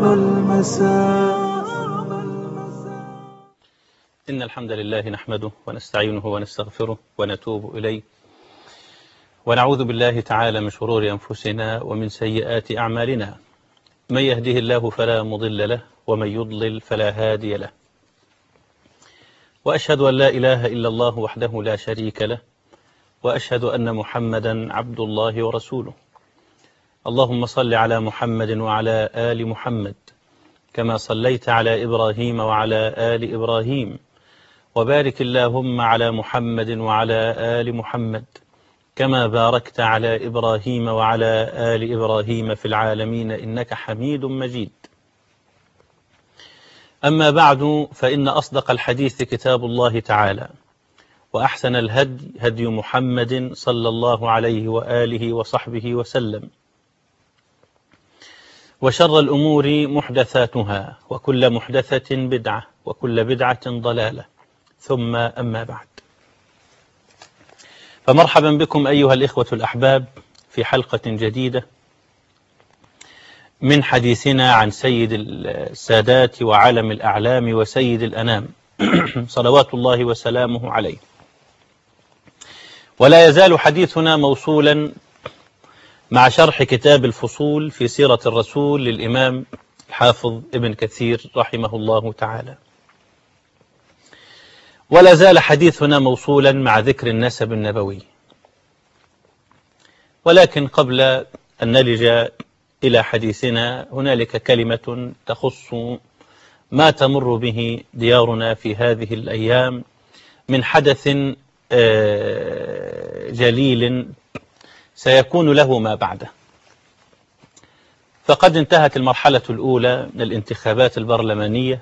المساء إن الحمد لله نحمده ونستعينه ونستغفره ونتوب إليه ونعوذ بالله تعالى من شرور أنفسنا ومن سيئات أعمالنا من يهده الله فلا مضل له ومن يضلل فلا هادي له وأشهد أن لا إله إلا الله وحده لا شريك له وأشهد أن محمدا عبد الله ورسوله اللهم صل على محمد وعلى آل محمد كما صليت على إبراهيم وعلى آل إبراهيم وبارك اللهم على محمد وعلى آل محمد كما باركت على إبراهيم وعلى آل إبراهيم في العالمين إنك حميد مجيد أما بعد فإن أصدق الحديث كتاب الله تعالى وأحسن الهدي هدي محمد صلى الله عليه وآله وصحبه وسلم وشر الأمور محدثاتها وكل محدثة بدعة وكل بدعة ضلالة ثم أما بعد فمرحبا بكم أيها الإخوة الأحباب في حلقة جديدة من حديثنا عن سيد السادات وعالم الأعلام وسيد الأنام صلوات الله وسلامه عليه ولا يزال حديثنا موصولا مع شرح كتاب الفصول في سيرة الرسول للإمام الحافظ ابن كثير رحمه الله تعالى ولا زال حديثنا موصولا مع ذكر النسب النبوي ولكن قبل أن نلج إلى حديثنا هنالك كلمة تخص ما تمر به ديارنا في هذه الأيام من حدث جليل سيكون له ما بعده فقد انتهت المرحلة الأولى من الانتخابات البرلمانية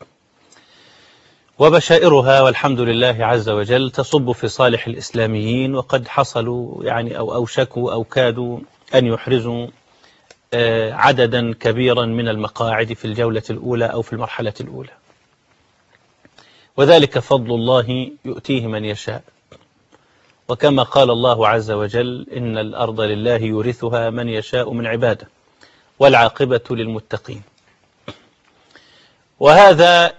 وبشائرها والحمد لله عز وجل تصب في صالح الإسلاميين وقد حصلوا يعني أو أوشكوا أو كادوا أن يحرزوا عددا كبيرا من المقاعد في الجولة الأولى أو في المرحلة الأولى وذلك فضل الله يؤتيه من يشاء وكما قال الله عز وجل إن الأرض لله يورثها من يشاء من عباده والعاقبة للمتقين وهذا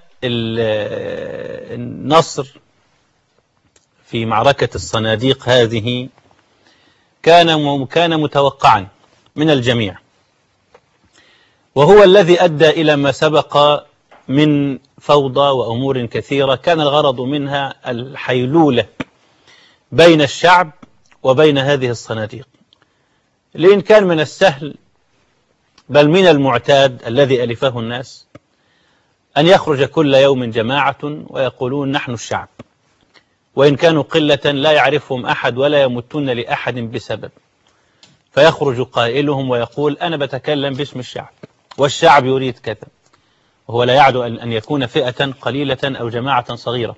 النصر في معركة الصناديق هذه كان كان متوقعا من الجميع وهو الذي أدى إلى ما سبق من فوضى وأمور كثيرة كان الغرض منها الحيلولة بين الشعب وبين هذه الصناديق لأن كان من السهل بل من المعتاد الذي ألفه الناس أن يخرج كل يوم جماعة ويقولون نحن الشعب وإن كانوا قلة لا يعرفهم أحد ولا يمتون لأحد بسبب فيخرج قائلهم ويقول أنا بتكلم باسم الشعب والشعب يريد كذا وهو لا يعد أن يكون فئة قليلة أو جماعة صغيرة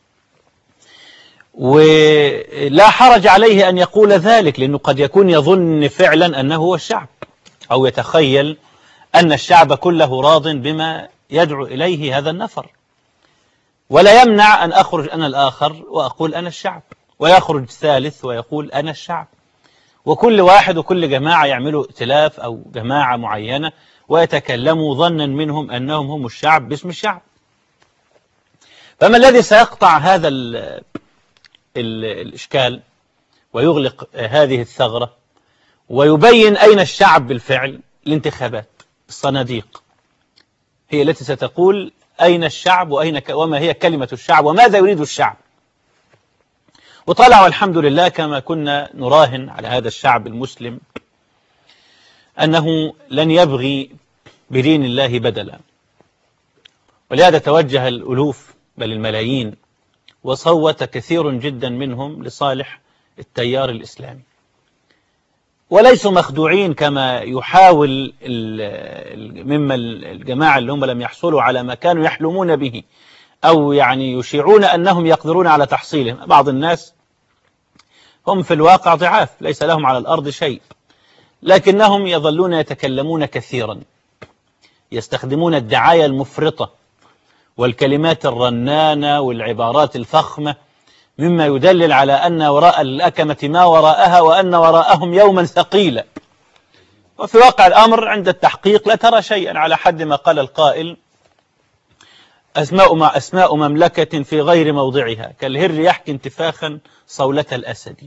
ولا حرج عليه أن يقول ذلك لأنه قد يكون يظن فعلا أنه هو الشعب أو يتخيل أن الشعب كله راض بما يدعو إليه هذا النفر ولا يمنع أن أخرج أنا الآخر وأقول أنا الشعب ويخرج ثالث ويقول أنا الشعب وكل واحد وكل جماعة يعملوا ائتلاف أو جماعة معينة ويتكلموا ظنا منهم أنهم هم الشعب باسم الشعب فما الذي سيقطع هذا ال ال الإشكال ويغلق هذه الثغرة ويبين أين الشعب بالفعل الانتخابات الصناديق هي التي ستقول أين الشعب وأين ك... وما هي كلمة الشعب وماذا يريد الشعب وطلع والحمد لله كما كنا نراهن على هذا الشعب المسلم أنه لن يبغي بدين الله بدلا ولهذا توجه الألوف بل الملايين وصوت كثير جدا منهم لصالح التيار الإسلامي وليسوا مخدوعين كما يحاول مما الجماعة اللي هم لم يحصلوا على ما كانوا يحلمون به أو يعني يشيعون أنهم يقدرون على تحصيله بعض الناس هم في الواقع ضعاف ليس لهم على الأرض شيء لكنهم يظلون يتكلمون كثيرا يستخدمون الدعاية المفرطة والكلمات الرنانة والعبارات الفخمة مما يدلل على أن وراء الأكمة ما وراءها وأن وراءهم يوما ثقيلا وفي واقع الأمر عند التحقيق لا ترى شيئا على حد ما قال القائل أسماء مع أسماء مملكة في غير موضعها كالهر يحكي انتفاخا صولة الأسد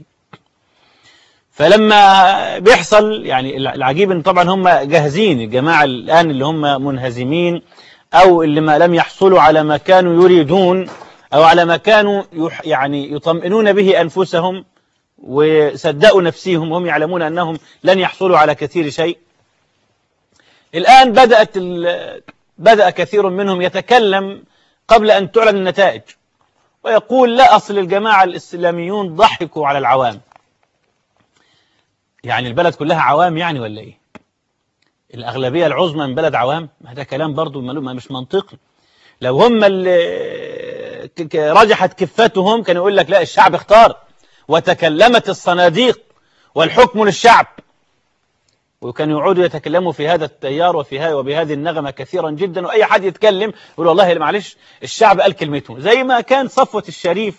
فلما بيحصل يعني العجيب ان طبعا هم جاهزين الجماعة الآن اللي هم منهزمين أو اللي ما لم يحصلوا على ما كانوا يريدون أو على ما كانوا يعني يطمئنون به أنفسهم وصدقوا نفسهم وهم يعلمون أنهم لن يحصلوا على كثير شيء الآن بدأت بدأ كثير منهم يتكلم قبل أن تعلن النتائج ويقول لا أصل الجماعة الإسلاميون ضحكوا على العوام يعني البلد كلها عوام يعني ولا إيه الأغلبية العظمى من بلد عوام هذا كلام برضو ما مش منطقي لو هم اللي رجحت كفتهم كان يقول لك لا الشعب اختار وتكلمت الصناديق والحكم للشعب وكانوا يقعدوا يتكلموا في هذا التيار وفي هذا وبهذه النغمة كثيرا جدا وأي حد يتكلم يقول والله معلش الشعب قال كلمته زي ما كان صفوة الشريف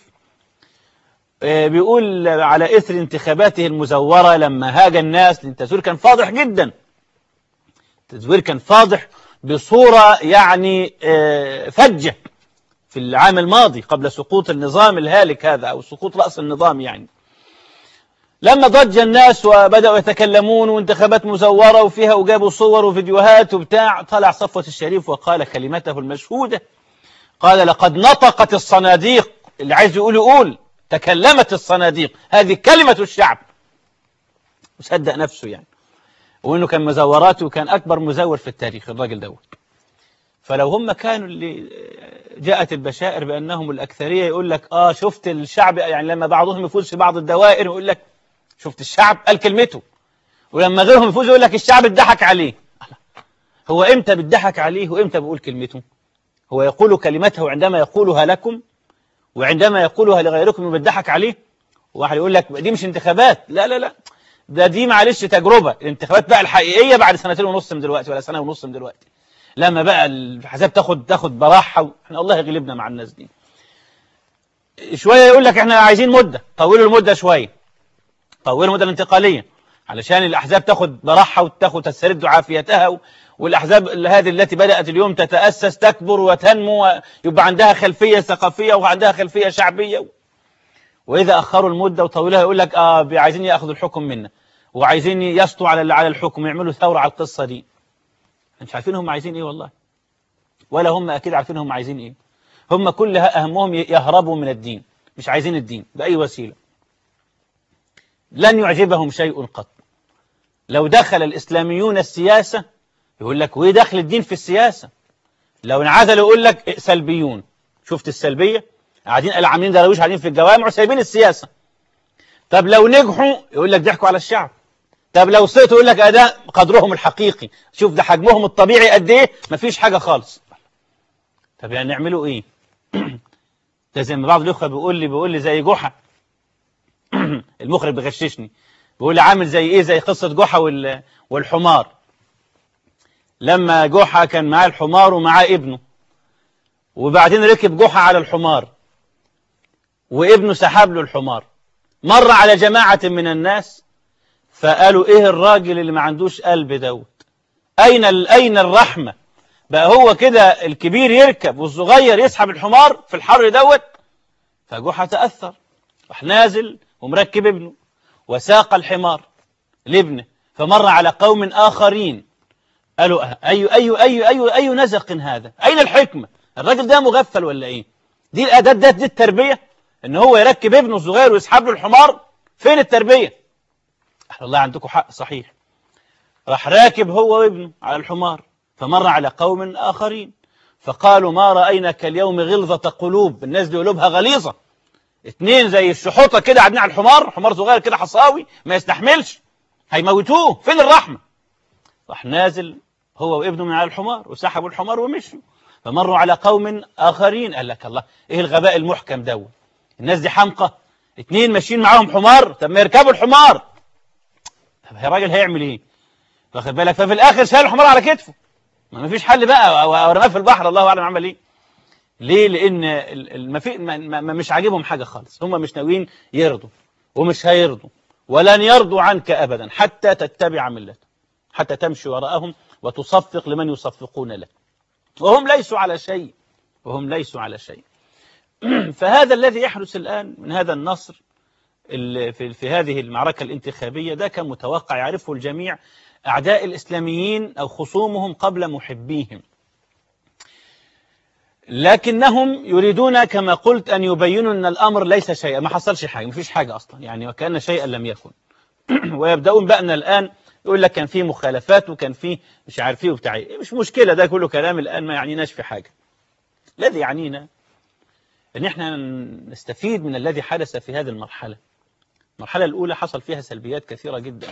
بيقول على إثر انتخاباته المزورة لما هاج الناس التزوير كان فاضح جدا التزوير كان فاضح بصورة يعني فجة في العام الماضي قبل سقوط النظام الهالك هذا أو سقوط رأس النظام يعني لما ضج الناس وبدأوا يتكلمون وانتخابات مزورة وفيها وجابوا صور وفيديوهات وبتاع طلع صفوة الشريف وقال كلمته المشهودة قال لقد نطقت الصناديق اللي عايز يقول يقول تكلمت الصناديق هذه كلمة الشعب وصدق نفسه يعني وانه كان مزوراته وكان اكبر مزور في التاريخ الراجل دوت فلو هم كانوا اللي جاءت البشائر بانهم الاكثريه يقول لك اه شفت الشعب يعني لما بعضهم يفوز في بعض الدوائر يقول لك شفت الشعب قال كلمته ولما غيرهم يفوز يقول لك الشعب اتضحك عليه هو امتى بيضحك عليه وامتى بيقول كلمته هو يقول كلمته عندما يقولها لكم وعندما يقولها لغيركم بيضحك عليه واحد يقول لك دي مش انتخابات لا لا لا ده دي معلش تجربة الانتخابات بقى الحقيقية بعد سنتين ونص من دلوقتي ولا سنة ونص من دلوقتي لما بقى الحساب تاخد تاخد براحة احنا الله يغلبنا مع الناس دي شوية يقول لك احنا عايزين مدة طولوا المدة شوية طولوا المدة الانتقالية علشان الأحزاب تاخد براحة وتاخد تسترد عافيتها والأحزاب هذه التي بدأت اليوم تتأسس تكبر وتنمو ويبقى عندها خلفية ثقافية وعندها خلفية شعبية وإذا أخروا المدة وطولوها يقول لك آه عايزين يأخذوا الحكم منا وعايزين يسطوا على على الحكم يعملوا ثورة على القصة دي مش عارفين هم عايزين إيه والله ولا هم أكيد عارفين هم عايزين إيه هم كلها أهمهم يهربوا من الدين مش عايزين الدين بأي وسيلة لن يعجبهم شيء قط لو دخل الإسلاميون السياسة يقول لك وإيه دخل الدين في السياسة لو انعزلوا يقول لك سلبيون شفت السلبية قاعدين عاملين دراويش قاعدين في الجوامع وسايبين السياسة طب لو نجحوا يقول لك ضحكوا على الشعب طب لو سقطوا يقول لك أداء قدرهم الحقيقي شوف ده حجمهم الطبيعي قد إيه مفيش حاجة خالص طب يعني نعملوا إيه ده زي ما بعض الأخوة بيقول لي بيقول لي زي جحا المخرج بيغششني بيقول لي عامل زي إيه زي قصة جحا والحمار لما جحا كان معاه الحمار ومعاه ابنه وبعدين ركب جحا على الحمار وابنه سحب له الحمار مر على جماعة من الناس فقالوا ايه الراجل اللي ما عندوش قلب دوت اين اين الرحمة بقى هو كده الكبير يركب والصغير يسحب الحمار في الحر دوت فجحا تأثر راح نازل ومركب ابنه وساق الحمار لابنه فمر على قوم آخرين قالوا أي أي أي أي أي نزق هذا أين الحكمة الراجل ده مغفل ولا إيه دي الأداة ده دي التربية إن هو يركب ابنه الصغير ويسحب له الحمار فين التربية الله عندكم حق صحيح راح راكب هو وابنه على الحمار فمر على قوم آخرين فقالوا ما رأينا كاليوم غلظة قلوب الناس دي قلوبها غليظة اتنين زي الشحوطة كده قاعدين على الحمار حمار صغير كده حصاوي ما يستحملش هيموتوه فين الرحمة راح نازل هو وابنه من على الحمار وسحبوا الحمار ومشوا فمروا على قوم آخرين قال لك الله ايه الغباء المحكم دوت الناس دي حمقى اتنين ماشيين معاهم حمار طب ما يركبوا الحمار طب الراجل هيعمل ايه واخد بالك ففي الاخر شال الحمار على كتفه ما فيش حل بقى ورماه في البحر الله اعلم عمل ايه ليه لان المفي... ما... ما... مش عاجبهم حاجه خالص هم مش ناويين يرضوا ومش هيرضوا ولن يرضوا عنك ابدا حتى تتبع ملته حتى تمشي وراءهم وتصفق لمن يصفقون له وهم ليسوا على شيء وهم ليسوا على شيء فهذا الذي يحدث الآن من هذا النصر في, في هذه المعركة الانتخابية ده كان متوقع يعرفه الجميع أعداء الإسلاميين أو خصومهم قبل محبيهم لكنهم يريدون كما قلت أن يبينوا أن الأمر ليس شيئا ما حصلش حاجة ما فيش حاجة أصلا يعني وكأن شيئا لم يكن ويبدأون بقى الآن يقول لك كان في مخالفات وكان في مش عارف ايه وبتاع ايه مش مشكلة ده كله كلام الآن ما يعنيناش في حاجة الذي يعنينا ان احنا نستفيد من الذي حدث في هذه المرحلة المرحلة الأولى حصل فيها سلبيات كثيرة جدا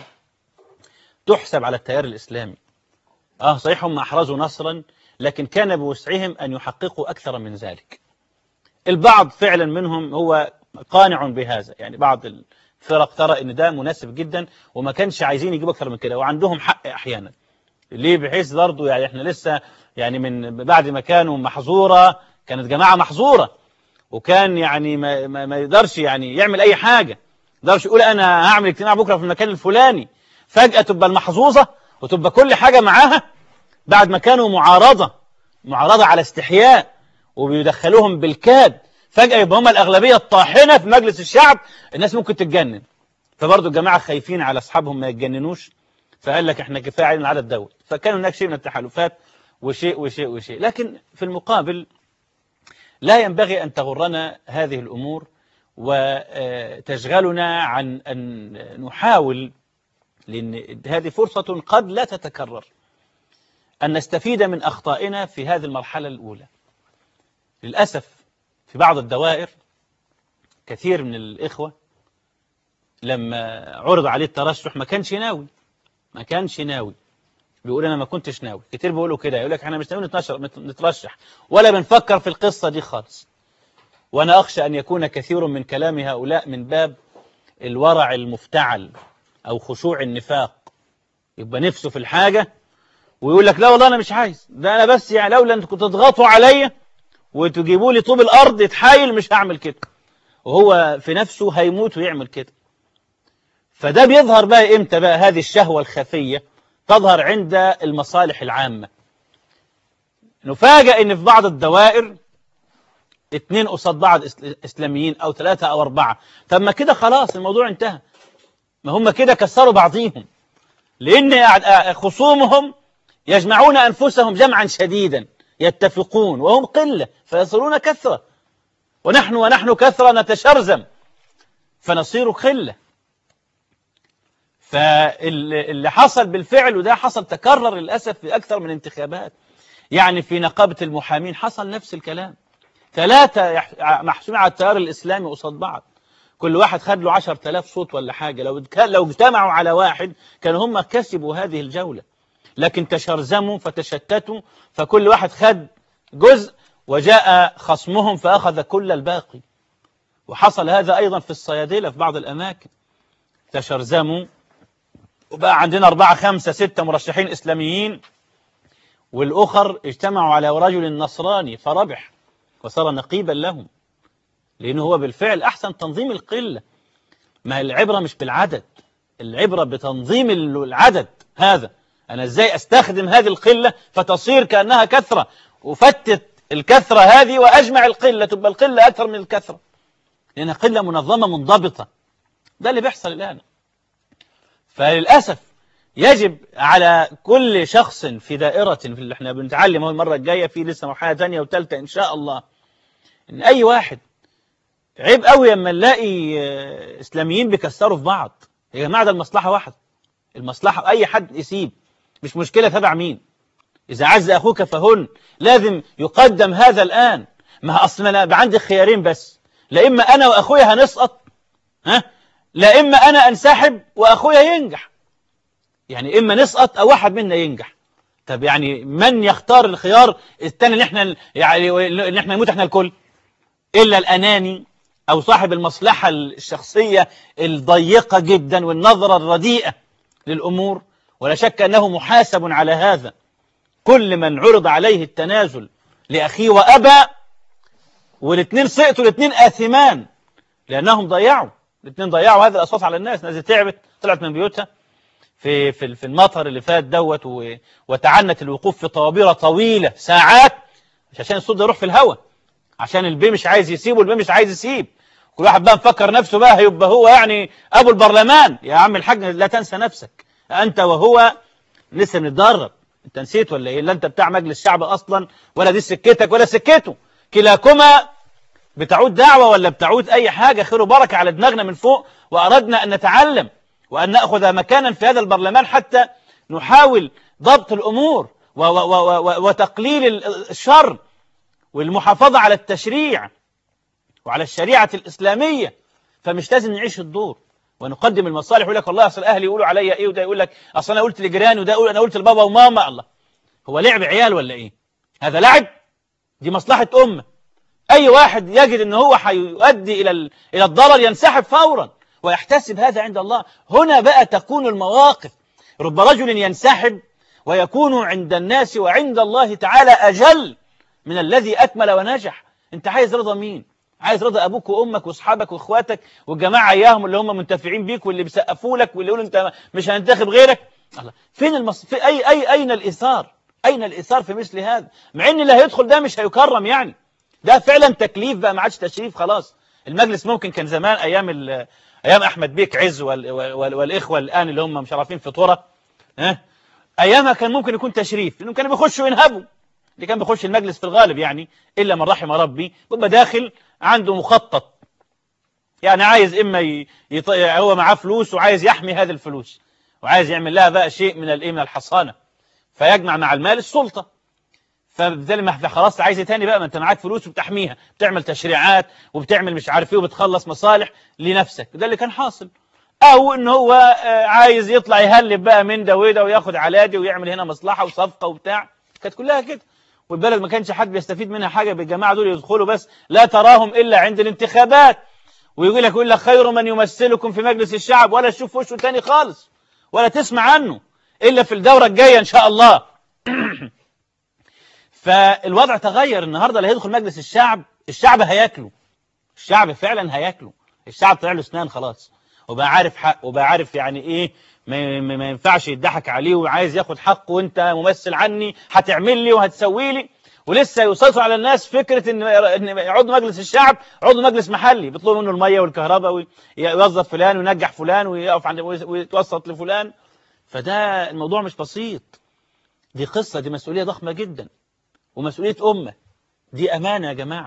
تحسب على التيار الإسلامي اه صحيح هم أحرزوا نصرا لكن كان بوسعهم أن يحققوا أكثر من ذلك البعض فعلا منهم هو قانع بهذا يعني بعض الفرق ترى ان ده مناسب جدا وما كانش عايزين يجيبوا اكثر من كده وعندهم حق احيانا ليه بحيث برضه يعني احنا لسه يعني من بعد ما كانوا محظوره كانت جماعه محظوره وكان يعني ما, ما, ما يقدرش يعني يعمل اي حاجه ما يقدرش يقول انا هعمل اجتماع بكره في المكان الفلاني فجاه تبقى المحظوظه وتبقى كل حاجه معاها بعد ما كانوا معارضه معارضه على استحياء وبيدخلوهم بالكاد فجأة يبقى هم الأغلبية الطاحنة في مجلس الشعب الناس ممكن تتجنن فبرضه الجماعة خايفين على أصحابهم ما يتجننوش فقال لك احنا كفاية علينا العدد دوت فكان هناك شيء من التحالفات وشيء وشيء وشيء لكن في المقابل لا ينبغي أن تغرنا هذه الأمور وتشغلنا عن أن نحاول لأن هذه فرصة قد لا تتكرر أن نستفيد من أخطائنا في هذه المرحلة الأولى للأسف في بعض الدوائر كثير من الإخوة لما عرض عليه الترشح ما كانش ناوي ما كانش ناوي بيقول أنا ما كنتش ناوي كتير بيقولوا كده يقول لك احنا مش ناوي نترشح ولا بنفكر في القصة دي خالص وأنا أخشى أن يكون كثير من كلام هؤلاء من باب الورع المفتعل أو خشوع النفاق يبقى نفسه في الحاجة ويقول لك لا والله أنا مش عايز ده أنا بس يعني لولا أنتوا كنتوا تضغطوا عليا وتجيبوا لي طوب الأرض يتحايل مش هعمل كده وهو في نفسه هيموت ويعمل كده فده بيظهر بقى إمتى بقى هذه الشهوة الخفية تظهر عند المصالح العامة نفاجأ إن في بعض الدوائر اتنين قصاد بعض إسلاميين أو ثلاثة أو أربعة طب ما كده خلاص الموضوع انتهى ما هم كده كسروا بعضيهم لأن خصومهم يجمعون أنفسهم جمعا شديدا يتفقون وهم قلة فيصلون كثرة ونحن ونحن كثرة نتشرزم فنصير قلة فاللي حصل بالفعل وده حصل تكرر للأسف في أكثر من انتخابات يعني في نقابة المحامين حصل نفس الكلام ثلاثة محسومين على التيار الإسلامي قصاد بعض كل واحد خد له 10000 صوت ولا حاجة لو لو اجتمعوا على واحد كانوا هم كسبوا هذه الجولة لكن تشرزموا فتشتتوا فكل واحد خد جزء وجاء خصمهم فأخذ كل الباقي وحصل هذا أيضا في الصيادلة في بعض الأماكن تشرزموا وبقى عندنا أربعة خمسة ستة مرشحين إسلاميين والأخر اجتمعوا على رجل نصراني فربح وصار نقيبا لهم لأنه هو بالفعل أحسن تنظيم القلة ما العبرة مش بالعدد العبرة بتنظيم العدد هذا أنا إزاي أستخدم هذه القلة فتصير كأنها كثرة وفتت الكثرة هذه وأجمع القلة تبقى القلة أكثر من الكثرة لأنها قلة منظمة منضبطة ده اللي بيحصل الآن فللأسف يجب على كل شخص في دائرة في اللي احنا بنتعلم المرة الجاية في لسه مرحلة ثانية وثالثة إن شاء الله إن أي واحد عيب قوي لما نلاقي إسلاميين بيكسروا في بعض يا جماعة ده المصلحة واحدة المصلحة أي حد يسيب مش مشكلة تبع مين إذا عز أخوك فهن لازم يقدم هذا الآن ما أصلا أنا عندي خيارين بس لا إما أنا وأخويا هنسقط ها لا إما أنا أنسحب وأخويا ينجح يعني إما نسقط أو واحد منا ينجح طب يعني من يختار الخيار الثاني اللي احنا يعني ان احنا نموت احنا الكل الا الاناني او صاحب المصلحه الشخصيه الضيقه جدا والنظره الرديئه للامور ولا شك انه محاسب على هذا كل من عرض عليه التنازل لاخيه وابى والاثنين سقطوا الاثنين اثمان لانهم ضيعوا الاثنين ضيعوا هذه الاصوات على الناس ناس تعبت طلعت من بيوتها في في في المطر اللي فات دوت و- وتعنت الوقوف في طوابير طويلة ساعات مش عشان الصوت ده يروح في الهواء عشان البي مش عايز يسيب والبي مش عايز يسيب كل واحد بقى مفكر نفسه بقى هيبقى هو يعني ابو البرلمان يا عم الحاج لا تنسى نفسك انت وهو لسه بنتدرب انت نسيت ولا ايه لا انت بتاع مجلس شعب اصلا ولا دي سكتك ولا سكته كلاكما بتعود دعوة ولا بتعود أي حاجة خير وبركة على دماغنا من فوق وأردنا أن نتعلم وأن نأخذ مكانا في هذا البرلمان حتى نحاول ضبط الأمور و- و- و- و- وتقليل ال- الشر والمحافظة على التشريع وعلى الشريعة الإسلامية فمش لازم نعيش الدور ونقدم المصالح يقول لك والله أصل أهلي يقولوا عليا إيه وده يقول لك أصل أنا قلت لجيراني وده يقول أنا قلت لبابا وماما الله هو لعب عيال ولا إيه هذا لعب دي مصلحة أمة أي واحد يجد أن هو هيؤدي إلى ال- إلى الضرر ينسحب فورا ويحتسب هذا عند الله هنا بقى تكون المواقف رب رجل ينسحب ويكون عند الناس وعند الله تعالى أجل من الذي أكمل ونجح أنت عايز رضا مين عايز رضا أبوك وأمك وأصحابك وإخواتك والجماعة إياهم اللي هم منتفعين بيك واللي بيسقفوا لك واللي يقولوا أنت مش هننتخب غيرك الله فين المص... في أي أي أين الإيثار أين الإيثار في مثل هذا مع إن اللي هيدخل ده مش هيكرم يعني ده فعلا تكليف بقى ما عادش تشريف خلاص المجلس ممكن كان زمان ايام ال- ايام احمد بيك عز وال وال والاخوه الان اللي هم مشرفين في طرة ها ايامها كان ممكن يكون تشريف لانهم كانوا بيخشوا ينهبوا اللي كان بيخش المجلس في الغالب يعني الا من رحم ربي بيبقى داخل عنده مخطط يعني عايز اما ي... يط... هو معاه فلوس وعايز يحمي هذه الفلوس وعايز يعمل لها بقى شيء من الايه من الحصانه فيجمع مع المال السلطه فبالتالي ما خلاص عايز إيه تاني بقى ما انت معاك فلوس وبتحميها بتعمل تشريعات وبتعمل مش عارف ايه وبتخلص مصالح لنفسك ده اللي كان حاصل او ان هو آه، عايز يطلع يهلب بقى من ده وده وياخد على دي ويعمل هنا مصلحه وصفقه وبتاع كانت كلها كده والبلد ما كانش حد بيستفيد منها حاجه بالجماعه دول يدخلوا بس لا تراهم الا عند الانتخابات ويقول لك يقول لك خير من يمثلكم في مجلس الشعب ولا تشوف وشه تاني خالص ولا تسمع عنه الا في الدوره الجايه ان شاء الله فالوضع تغير النهارده اللي هيدخل مجلس الشعب الشعب هياكله الشعب فعلا هياكله الشعب طلع له اسنان خلاص وبقى عارف حق وبقى عارف يعني ايه ما, ما ما ينفعش يضحك عليه وعايز ياخد حقه وانت ممثل عني هتعمل لي وهتسوي لي ولسه يسيطر على الناس فكره ان ان عضو مجلس الشعب عضو مجلس محلي بيطلبوا منه الميه والكهرباء ويوظف فلان وينجح فلان ويقف عند ويتوسط لفلان فده الموضوع مش بسيط دي قصه دي مسؤوليه ضخمه جدا ومسؤولية أمة دي أمانة يا جماعة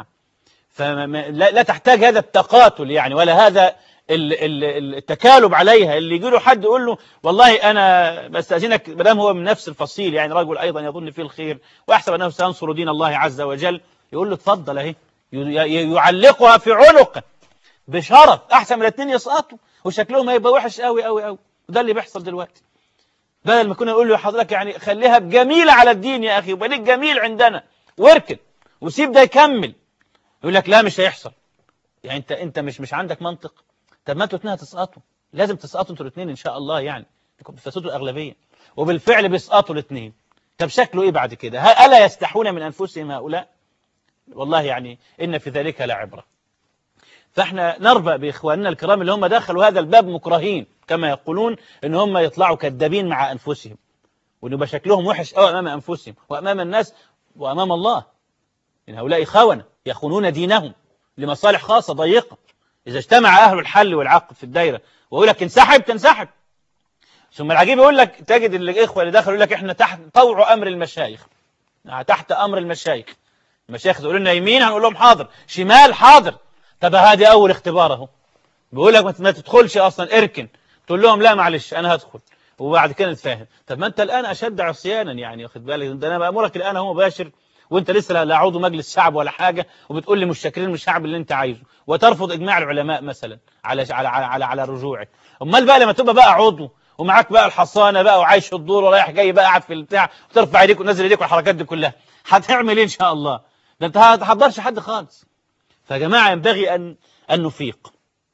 فلا لا تحتاج هذا التقاتل يعني ولا هذا ال- ال- التكالب عليها اللي يجي له حد يقول له والله أنا بستأذنك مدام هو من نفس الفصيل يعني رجل أيضا يظن فيه الخير ويحسب أنه سينصر دين الله عز وجل يقول له اتفضل أهي ي- يعلقها في عنقه بشرف أحسن من الاثنين يسقطوا وشكلهم هيبقى وحش قوي قوي قوي وده اللي بيحصل دلوقتي بدل ما كنا نقول له حضرتك يعني خليها بجميلة على الدين يا أخي وبقى ليك جميل عندنا واركن وسيب ده يكمل يقول لك لا مش هيحصل يعني انت انت مش مش عندك منطق طب ما انتوا الاثنين هتسقطوا لازم تسقطوا انتوا الاثنين ان شاء الله يعني بتفسدوا الاغلبيه وبالفعل بيسقطوا الاثنين طب شكله ايه بعد كده ه- الا يستحون من انفسهم هؤلاء والله يعني ان في ذلك لعبره فاحنا نربأ بإخواننا الكرام اللي هم دخلوا هذا الباب مكرهين كما يقولون ان هم يطلعوا كذابين مع أنفسهم وان يبقى شكلهم وحش قوي أمام أنفسهم وأمام الناس وأمام الله إن هؤلاء خونة يخونون دينهم لمصالح خاصة ضيقة إذا اجتمع أهل الحل والعقد في الدايرة ويقول لك انسحب تنسحب ثم العجيب يقول لك تجد الإخوة اللي دخلوا يقول لك إحنا تحت طوع أمر المشايخ تحت أمر المشايخ المشايخ تقول لنا يمين هنقول لهم حاضر شمال حاضر طب هذه أول اختبار اهو بيقول لك ما- ما تدخلش أصلا اركن تقول لهم لا معلش أنا هدخل وبعد كده نتفاهم طب ما أنت الآن أشد عصيانا يعني واخد بالك ده أنا بأمرك الآن هو مباشر وانت لسه لا- لا عضو مجلس شعب ولا حاجه وبتقول لي مش شاكرين من الشعب اللي انت عايزه وترفض اجماع العلماء مثلا على على على على, على رجوعك امال بقى لما تبقى بقى عضو ومعاك بقى الحصانه بقى وعايش الدور ورايح جاي بقى قاعد في البتاع وترفع ايديك وتنزل ايديك والحركات دي كلها هتعمل ايه ان شاء الله ده انت هتحضرش حد خالص فيا جماعه ينبغي ان ان نفيق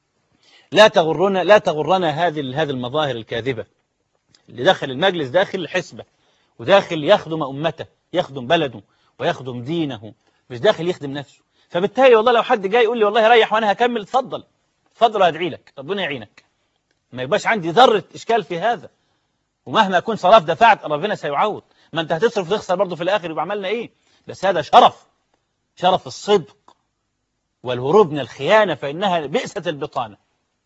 لا تغرنا لا تغرنا هذه هذه المظاهر الكاذبه اللي داخل المجلس داخل الحسبه وداخل يخدم امته يخدم بلده ويخدم دينه مش داخل يخدم نفسه فبالتالي والله لو حد جاي يقول لي والله ريح وانا هكمل اتفضل اتفضل هدعي لك ربنا يعينك ما يبقاش عندي ذره اشكال في هذا ومهما كنت صرفت دفعت ربنا سيعوض ما انت هتصرف وتخسر برضه في الاخر يبقى عملنا ايه بس هذا شرف شرف الصدق والهروب من الخيانة فإنها بئسة البطانة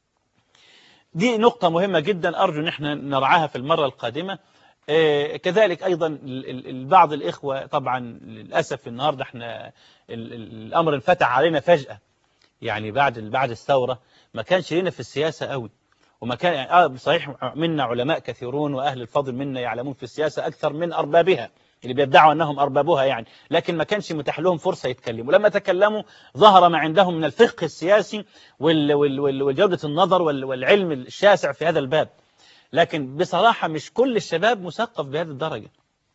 دي نقطة مهمة جدا أرجو أن احنا نرعاها في المرة القادمة آه، كذلك أيضا ال- ال- بعض الإخوة طبعا للأسف النهاردة احنا ال- ال- الأمر انفتح علينا فجأة يعني بعد بعد الثورة ما كانش لنا في السياسة قوي وما كان يعني آه صحيح منا علماء كثيرون وأهل الفضل منا يعلمون في السياسة أكثر من أربابها اللي بيدعوا أنهم أربابها يعني لكن ما كانش متاح لهم فرصة يتكلموا لما تكلموا ظهر ما عندهم من الفقه السياسي وال- وال- وال- وجودة النظر وال- والعلم الشاسع في هذا الباب لكن بصراحة مش كل الشباب مثقف بهذه الدرجة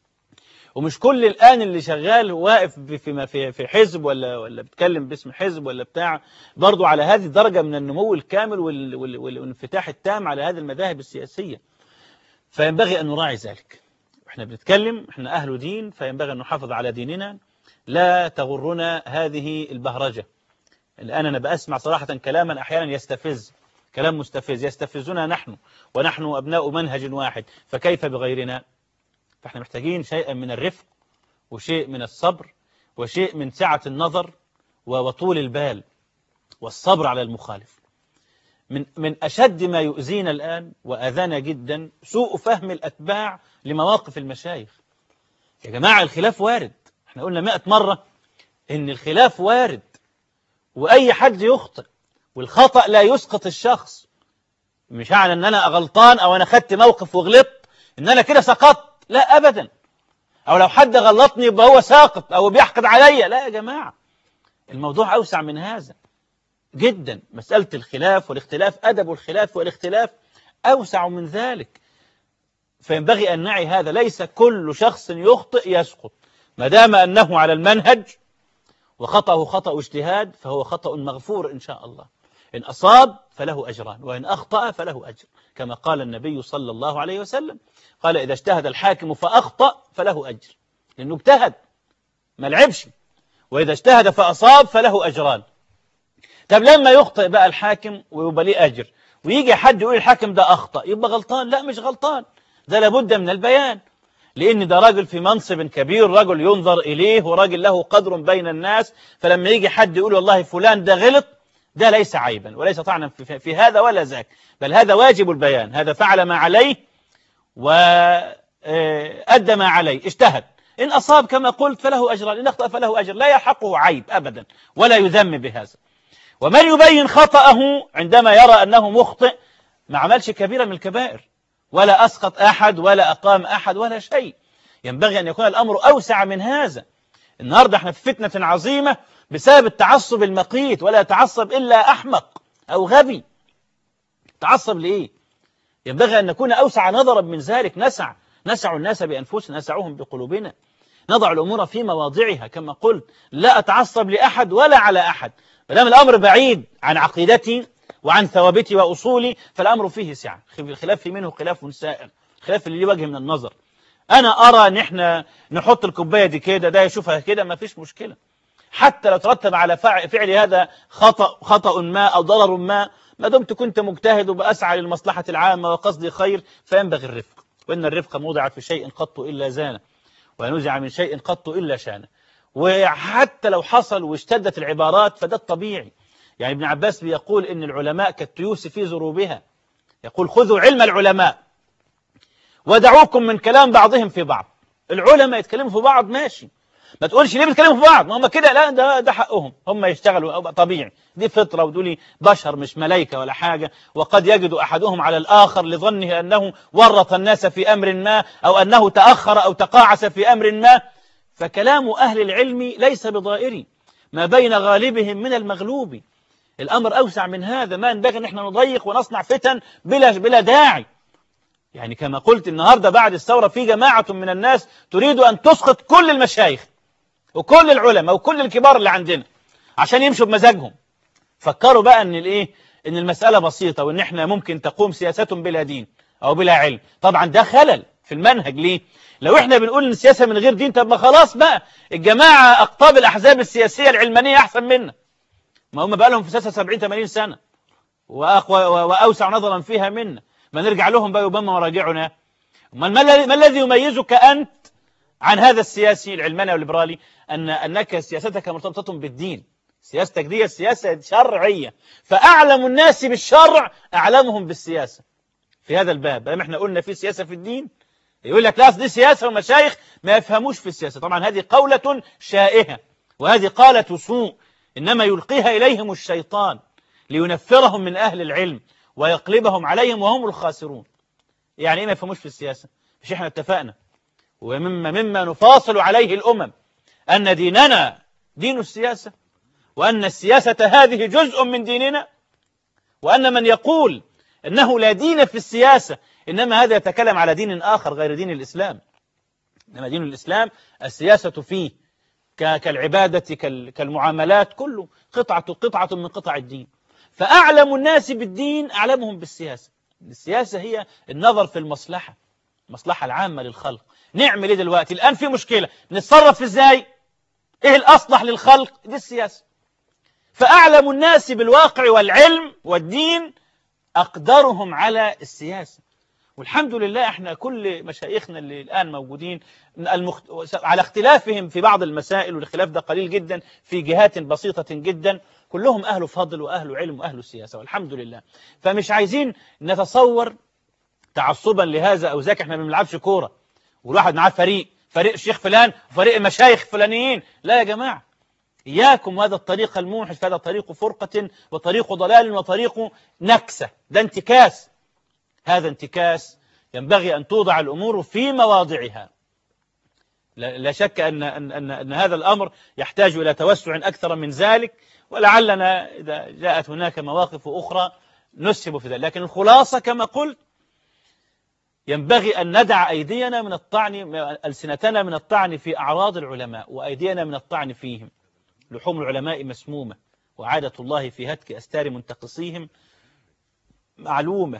ومش كل الآن اللي شغال واقف ب- في في في حزب ولا ولا بيتكلم باسم حزب ولا بتاع برضه على هذه الدرجة من النمو الكامل وال- وال- والانفتاح التام على هذه المذاهب السياسية فينبغي أن نراعي ذلك احنا بنتكلم احنا أهل دين فينبغي أن نحافظ على ديننا لا تغرنا هذه البهرجة الآن أنا بأسمع صراحة كلاما أحيانا يستفز كلام مستفز يستفزنا نحن ونحن أبناء منهج واحد فكيف بغيرنا فاحنا محتاجين شيئا من الرفق وشيء من الصبر وشيء من سعة النظر و- وطول البال والصبر على المخالف من من أشد ما يؤذينا الآن وأذانا جدا سوء فهم الأتباع لمواقف المشايخ يا جماعة الخلاف وارد احنا قلنا مئة مرة إن الخلاف وارد وأي حد يخطئ والخطأ لا يسقط الشخص مش معنى ان انا غلطان او انا خدت موقف وغلطت ان انا كده سقطت لا ابدا او لو حد غلطني يبقى هو ساقط او بيحقد عليا لا يا جماعة الموضوع اوسع من هذا جدا مسألة الخلاف والاختلاف ادب الخلاف والاختلاف اوسع من ذلك فينبغي ان نعي هذا ليس كل شخص يخطئ يسقط ما دام انه على المنهج وخطأه خطأ اجتهاد فهو خطأ مغفور إن شاء الله إن أصاب فله أجران وإن أخطأ فله أجر كما قال النبي صلى الله عليه وسلم قال إذا اجتهد الحاكم فأخطأ فله أجر لأنه اجتهد ما لعبش وإذا اجتهد فأصاب فله أجران طب لما يخطئ بقى الحاكم ويبقى ليه أجر ويجي حد يقول الحاكم ده أخطأ يبقى غلطان لا مش غلطان ده لابد من البيان لأن ده راجل في منصب كبير رجل ينظر إليه وراجل له قدر بين الناس فلما يجي حد يقول والله فلان ده غلط ده ليس عيبا وليس طعنا في, في هذا ولا ذاك بل هذا واجب البيان هذا فعل ما عليه وأدى ما عليه اجتهد إن أصاب كما قلت فله أجر إن أخطأ فله أجر لا يحقه عيب أبدا ولا يذم بهذا ومن يبين خطأه عندما يرى أنه مخطئ ما عملش كبيرة من الكبائر ولا أسقط أحد ولا أقام أحد ولا شيء ينبغي أن يكون الأمر أوسع من هذا النهاردة احنا في فتنة عظيمة بسبب التعصب المقيت ولا يتعصب إلا أحمق أو غبي تعصب لإيه ينبغي أن نكون أوسع نظرا من ذلك نسع نسع الناس بأنفسنا نسعهم بقلوبنا نضع الأمور في مواضعها كما قلت لا أتعصب لأحد ولا على أحد مدام الأمر بعيد عن عقيدتي وعن ثوابتي وأصولي فالأمر فيه سعة الخلاف في منه خلاف سائر خلاف اللي ليه وجه من النظر أنا أرى أن إحنا نحط الكوباية دي كده ده يشوفها كده ما فيش مشكلة حتى لو ترتب على فعل هذا خطأ خطأ ما أو ضرر ما ما دمت كنت مجتهد وبأسعى للمصلحة العامة وقصدي خير فينبغي الرفق وإن الرفق موضع في شيء قط إلا زانه ونزع من شيء قط إلا شانه وحتى لو حصل واشتدت العبارات فده الطبيعي يعني ابن عباس بيقول إن العلماء كالتيوس في زروبها يقول خذوا علم العلماء ودعوكم من كلام بعضهم في بعض العلماء يتكلموا في بعض ماشي ما تقولش ليه بيتكلموا في بعض ما هم كده لا ده ده حقهم هم يشتغلوا طبيعي دي فطرة ودول بشر مش ملائكة ولا حاجة وقد يجد أحدهم على الآخر لظنه أنه ورط الناس في أمر ما أو أنه تأخر أو تقاعس في أمر ما فكلام أهل العلم ليس بضائري ما بين غالبهم من المغلوب الأمر أوسع من هذا ما ينبغي أن احنا نضيق ونصنع فتن بلا, بلا داعي يعني كما قلت النهاردة بعد الثورة في جماعة من الناس تريد أن تسقط كل المشايخ وكل العلماء وكل الكبار اللي عندنا عشان يمشوا بمزاجهم فكروا بقى ان الايه ان المسألة بسيطة وان احنا ممكن تقوم سياسة بلا دين او بلا علم طبعا ده خلل في المنهج ليه لو احنا بنقول ان السياسة من غير دين طب ما خلاص بقى الجماعة اقطاب الاحزاب السياسية العلمانية احسن منا ما هم بقى لهم في سياسة 70 80 سنة وأقوى وأوسع نظرا فيها منا ما نرجع لهم بقى يبما مراجعنا ما الذي ما الذي يميزك أنت عن هذا السياسي العلماني والليبرالي أن أنك سياستك مرتبطة بالدين سياستك دي سياسة شرعية فأعلم الناس بالشرع أعلمهم بالسياسة في هذا الباب بما احنا قلنا في سياسة في الدين يقول لك لا دي سياسة والمشايخ ما يفهموش في السياسة طبعا هذه قولة شائهة وهذه قالة سوء إنما يلقيها إليهم الشيطان لينفرهم من أهل العلم ويقلبهم عليهم وهم الخاسرون يعني إيه ما يفهموش في السياسة مش إحنا اتفقنا ومما مما نفاصل عليه الأمم أن ديننا دين السياسة وأن السياسة هذه جزء من ديننا وأن من يقول أنه لا دين في السياسة إنما هذا يتكلم على دين آخر غير دين الإسلام إنما دين الإسلام السياسة فيه كالعبادة كالمعاملات كله قطعة قطعة من قطع الدين فأعلم الناس بالدين أعلمهم بالسياسة السياسة هي النظر في المصلحة المصلحة العامة للخلق نعمل ايه دلوقتي الآن في مشكلة نتصرف ازاي ايه الأصلح للخلق دي السياسة فأعلم الناس بالواقع والعلم والدين أقدرهم على السياسة والحمد لله احنا كل مشايخنا اللي الآن موجودين المخت... على اختلافهم في بعض المسائل والاختلاف ده قليل جدا في جهات بسيطة جدا كلهم أهل فضل وأهل علم وأهل سياسة والحمد لله فمش عايزين نتصور تعصبا لهذا أو ذاك احنا ما بنلعبش كورة والواحد معاه فريق فريق الشيخ فلان وفريق المشايخ فلانيين لا يا جماعة إياكم هذا الطريق الموحش فهذا طريق فرقة وطريق ضلال وطريق نكسة ده انتكاس هذا انتكاس ينبغي أن توضع الأمور في مواضعها لا شك أن, أن, أن, أن هذا الأمر يحتاج إلى توسع أكثر من ذلك ولعلنا إذا جاءت هناك مواقف أخرى نسهب في ذلك لكن الخلاصة كما قلت ينبغي أن ندع أيدينا من الطعن ألسنتنا من الطعن في أعراض العلماء وأيدينا من الطعن فيهم لحوم العلماء مسمومة وعادة الله في هتك أستار منتقصيهم معلومة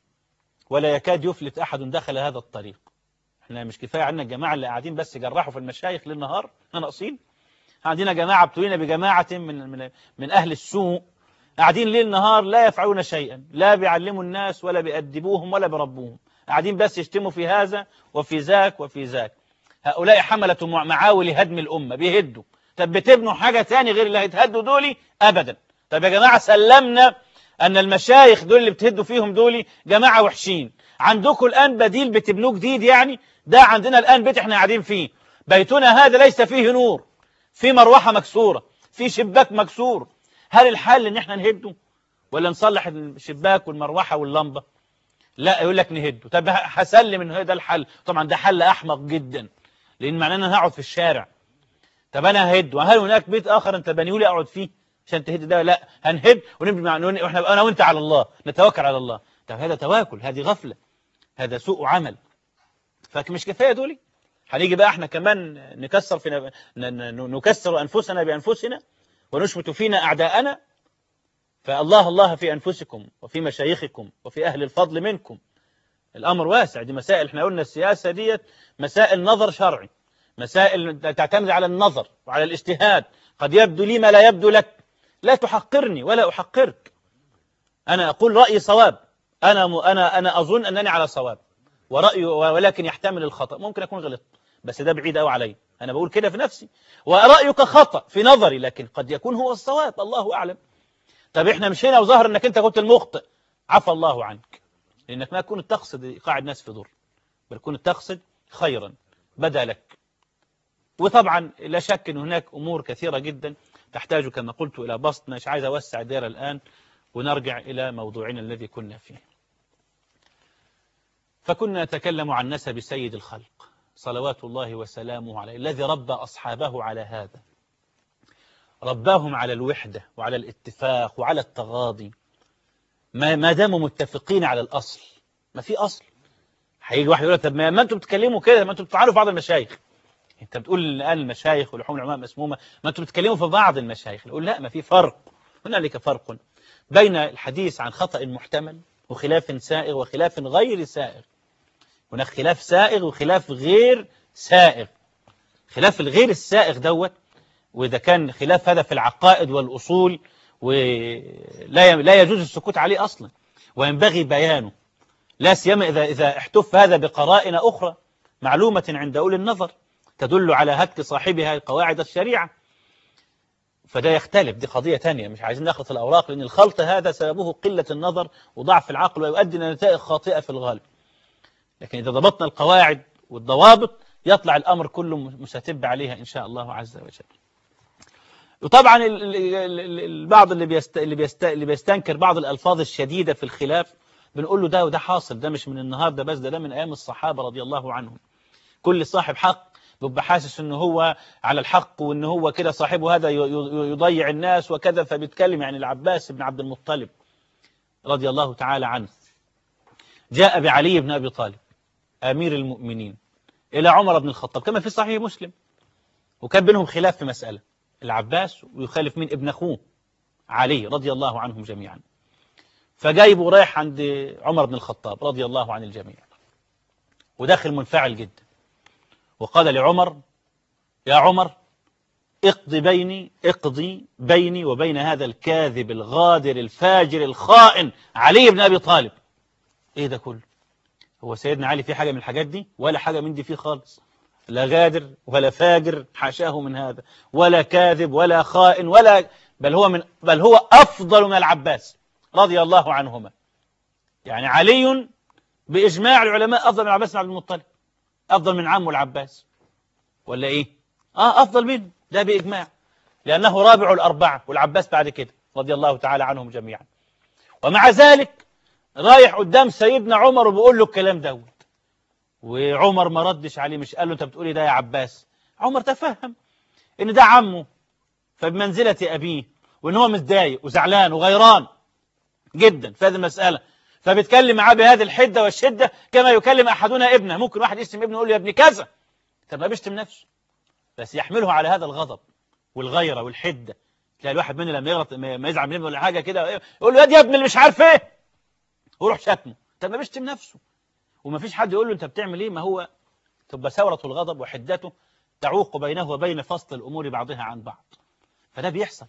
ولا يكاد يفلت أحد دخل هذا الطريق احنا مش كفاية عندنا الجماعة اللي قاعدين بس يجرحوا في المشايخ للنهار احنا ناقصين عندنا جماعة ابتلينا بجماعة من, من, من أهل السوء قاعدين ليل نهار لا يفعلون شيئا لا بيعلموا الناس ولا بيأدبوهم ولا بربوهم قاعدين بس يشتموا في هذا وفي ذاك وفي ذاك هؤلاء حملة معاول هدم الأمة بيهدوا طب بتبنوا حاجة تاني غير اللي هيتهدوا دولي أبدا طب يا جماعة سلمنا أن المشايخ دول اللي بتهدوا فيهم دولي جماعة وحشين عندكم الآن بديل بتبنوه جديد يعني ده عندنا الآن بيت احنا قاعدين فيه بيتنا هذا ليس فيه نور في مروحة مكسورة في شباك مكسور هل الحل ان احنا نهده ولا نصلح الشباك والمروحة واللمبة لا يقول لك نهده طب هسلم ان ده الحل طبعا ده حل احمق جدا لان معناه ان انا هقعد في الشارع طب انا ههد وهل هناك بيت اخر انت بنيه لي اقعد فيه عشان تهد ده لا هنهد ونبني مع واحنا انا وانت على الله نتوكل على الله طب هذا تواكل هذه غفله هذا سوء عمل فمش كفايه دولي هنيجي بقى احنا كمان نكسر في نكسر انفسنا بانفسنا ونشمت فينا اعداءنا فالله الله في انفسكم وفي مشايخكم وفي اهل الفضل منكم الامر واسع دي مسائل احنا قلنا السياسه ديت مسائل نظر شرعي مسائل تعتمد على النظر وعلى الاجتهاد قد يبدو لي ما لا يبدو لك لا تحقرني ولا أحقرك أنا أقول رأيي صواب أنا أنا أنا أظن أنني على صواب ورأيي ولكن يحتمل الخطأ ممكن أكون غلط بس ده بعيد قوي علي أنا بقول كده في نفسي ورأيك خطأ في نظري لكن قد يكون هو الصواب الله أعلم طب إحنا مش هنا وظهر أنك أنت كنت المخطئ عفى الله عنك لأنك ما كنت تقصد إيقاع الناس في ضر بل كنت تقصد خيرا بدا لك وطبعا لا شك أن هناك أمور كثيرة جدا تحتاج كما قلت إلى بسط مش عايز أوسع الدائرة الآن ونرجع إلى موضوعنا الذي كنا فيه فكنا نتكلم عن نسب سيد الخلق صلوات الله وسلامه عليه الذي ربى أصحابه على هذا رباهم على الوحدة وعلى الاتفاق وعلى التغاضي ما ما داموا متفقين على الأصل ما في أصل هيجي واحد يقول طب ما انتم بتتكلموا كده ما انتم بتفعلوا في بعض المشايخ انت بتقول الان المشايخ ولحوم العلماء مسمومه ما انتم بتتكلموا في بعض المشايخ نقول لا ما في فرق هنالك فرق بين الحديث عن خطأ محتمل وخلاف سائغ وخلاف غير سائغ هناك خلاف سائغ وخلاف غير سائغ خلاف الغير السائغ دوت وإذا كان خلاف هذا في العقائد والأصول ولا لا يجوز السكوت عليه أصلا وينبغي بيانه لا سيما إذا, إذا احتف هذا بقرائن أخرى معلومة عند أولي النظر تدل على هتك صاحبها قواعد الشريعة فده يختلف دي قضية تانية مش عايزين نخلط الأوراق لأن الخلط هذا سببه قلة النظر وضعف العقل ويؤدي إلى نتائج خاطئة في الغالب لكن إذا ضبطنا القواعد والضوابط يطلع الأمر كله مستتب عليها إن شاء الله عز وجل وطبعا البعض اللي بيست... اللي, بيست... اللي بيستنكر بعض الألفاظ الشديدة في الخلاف بنقول له ده وده حاصل ده مش من النهاردة بس ده, ده من أيام الصحابة رضي الله عنهم كل صاحب حق بيبقى حاسس ان هو على الحق وان هو كده صاحبه هذا يضيع الناس وكذا فبيتكلم يعني العباس بن عبد المطلب رضي الله تعالى عنه جاء بعلي بن أبي طالب أمير المؤمنين إلى عمر بن الخطاب كما في صحيح مسلم وكان بينهم خلاف في مسألة العباس ويخالف من ابن أخوه علي رضي الله عنهم جميعا فجايبه رايح عند عمر بن الخطاب رضي الله عن الجميع وداخل منفعل جدا وقال لعمر يا عمر اقضي بيني اقضي بيني وبين هذا الكاذب الغادر الفاجر الخائن علي بن أبي طالب ايه ده كله هو سيدنا علي في حاجة من الحاجات دي ولا حاجة من دي فيه خالص لا غادر ولا فاجر حاشاه من هذا ولا كاذب ولا خائن ولا بل هو من بل هو أفضل من العباس رضي الله عنهما يعني علي بإجماع العلماء أفضل من العباس بن عبد المطلب أفضل من عمه العباس ولا إيه آه أفضل منه ده بإجماع لأنه رابع الأربعة والعباس بعد كده رضي الله تعالى عنهم جميعا ومع ذلك رايح قدام سيدنا عمر وبيقول له الكلام دوت وعمر ما ردش عليه مش قال له انت بتقولي ده يا عباس عمر تفهم ان ده عمه فبمنزلة أبيه وان هو متضايق وزعلان وغيران جدا في هذه المسألة فبيتكلم معاه بهذه الحدة والشدة كما يكلم أحدنا ابنه ممكن واحد يشتم ابنه يقول له يا ابني كذا طب ما بيشتم نفسه بس يحمله على هذا الغضب والغيرة والحدة تلاقي الواحد منه لما يغلط ما يزعل من ابنه ولا حاجة كده يقول له يا دي يا ابني اللي مش عارف ايه ويروح شتمه طب ما بيشتم نفسه وما فيش حد يقول له انت بتعمل ايه ما هو تبقى ثورة الغضب وحدته تعوق بينه وبين فصل الأمور بعضها عن بعض فده بيحصل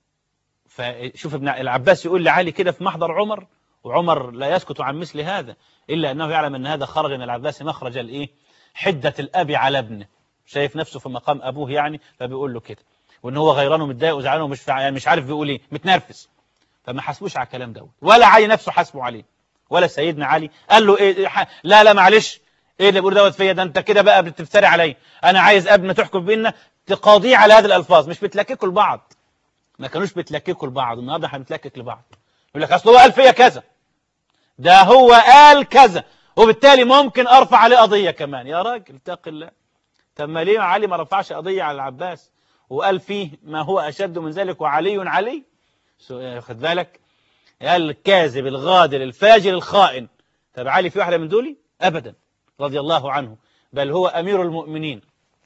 فشوف ابن العباس يقول لعلي كده في محضر عمر وعمر لا يسكت عن مثل هذا إلا أنه يعلم أن هذا خرج من العباس مخرج الإيه حدة الأب على ابنه شايف نفسه في مقام أبوه يعني فبيقول له كده وأن هو غيران ومتضايق وزعلان ومش يعني مش عارف بيقول إيه متنرفز فما حسبوش على الكلام دوت ولا علي نفسه حسبه عليه ولا سيدنا علي قال له إيه لا لا معلش ايه اللي بيقول دوت فيا ده انت كده بقى بتفتري عليا انا عايز ابنه تحكم بينا تقاضيه على هذه الالفاظ مش بتلككوا لبعض ما كانوش بتلككوا لبعض النهارده احنا بنتلكك لبعض يقول لك اصل هو قال فيا كذا ده هو قال كذا وبالتالي ممكن ارفع عليه قضيه كمان يا راجل اتق الله طب ما ليه علي ما رفعش قضيه على العباس وقال فيه ما هو اشد من ذلك وعلي علي خد بالك قال الكاذب الغادر الفاجر الخائن طب علي في واحده من دول ابدا رضي الله عنه بل هو امير المؤمنين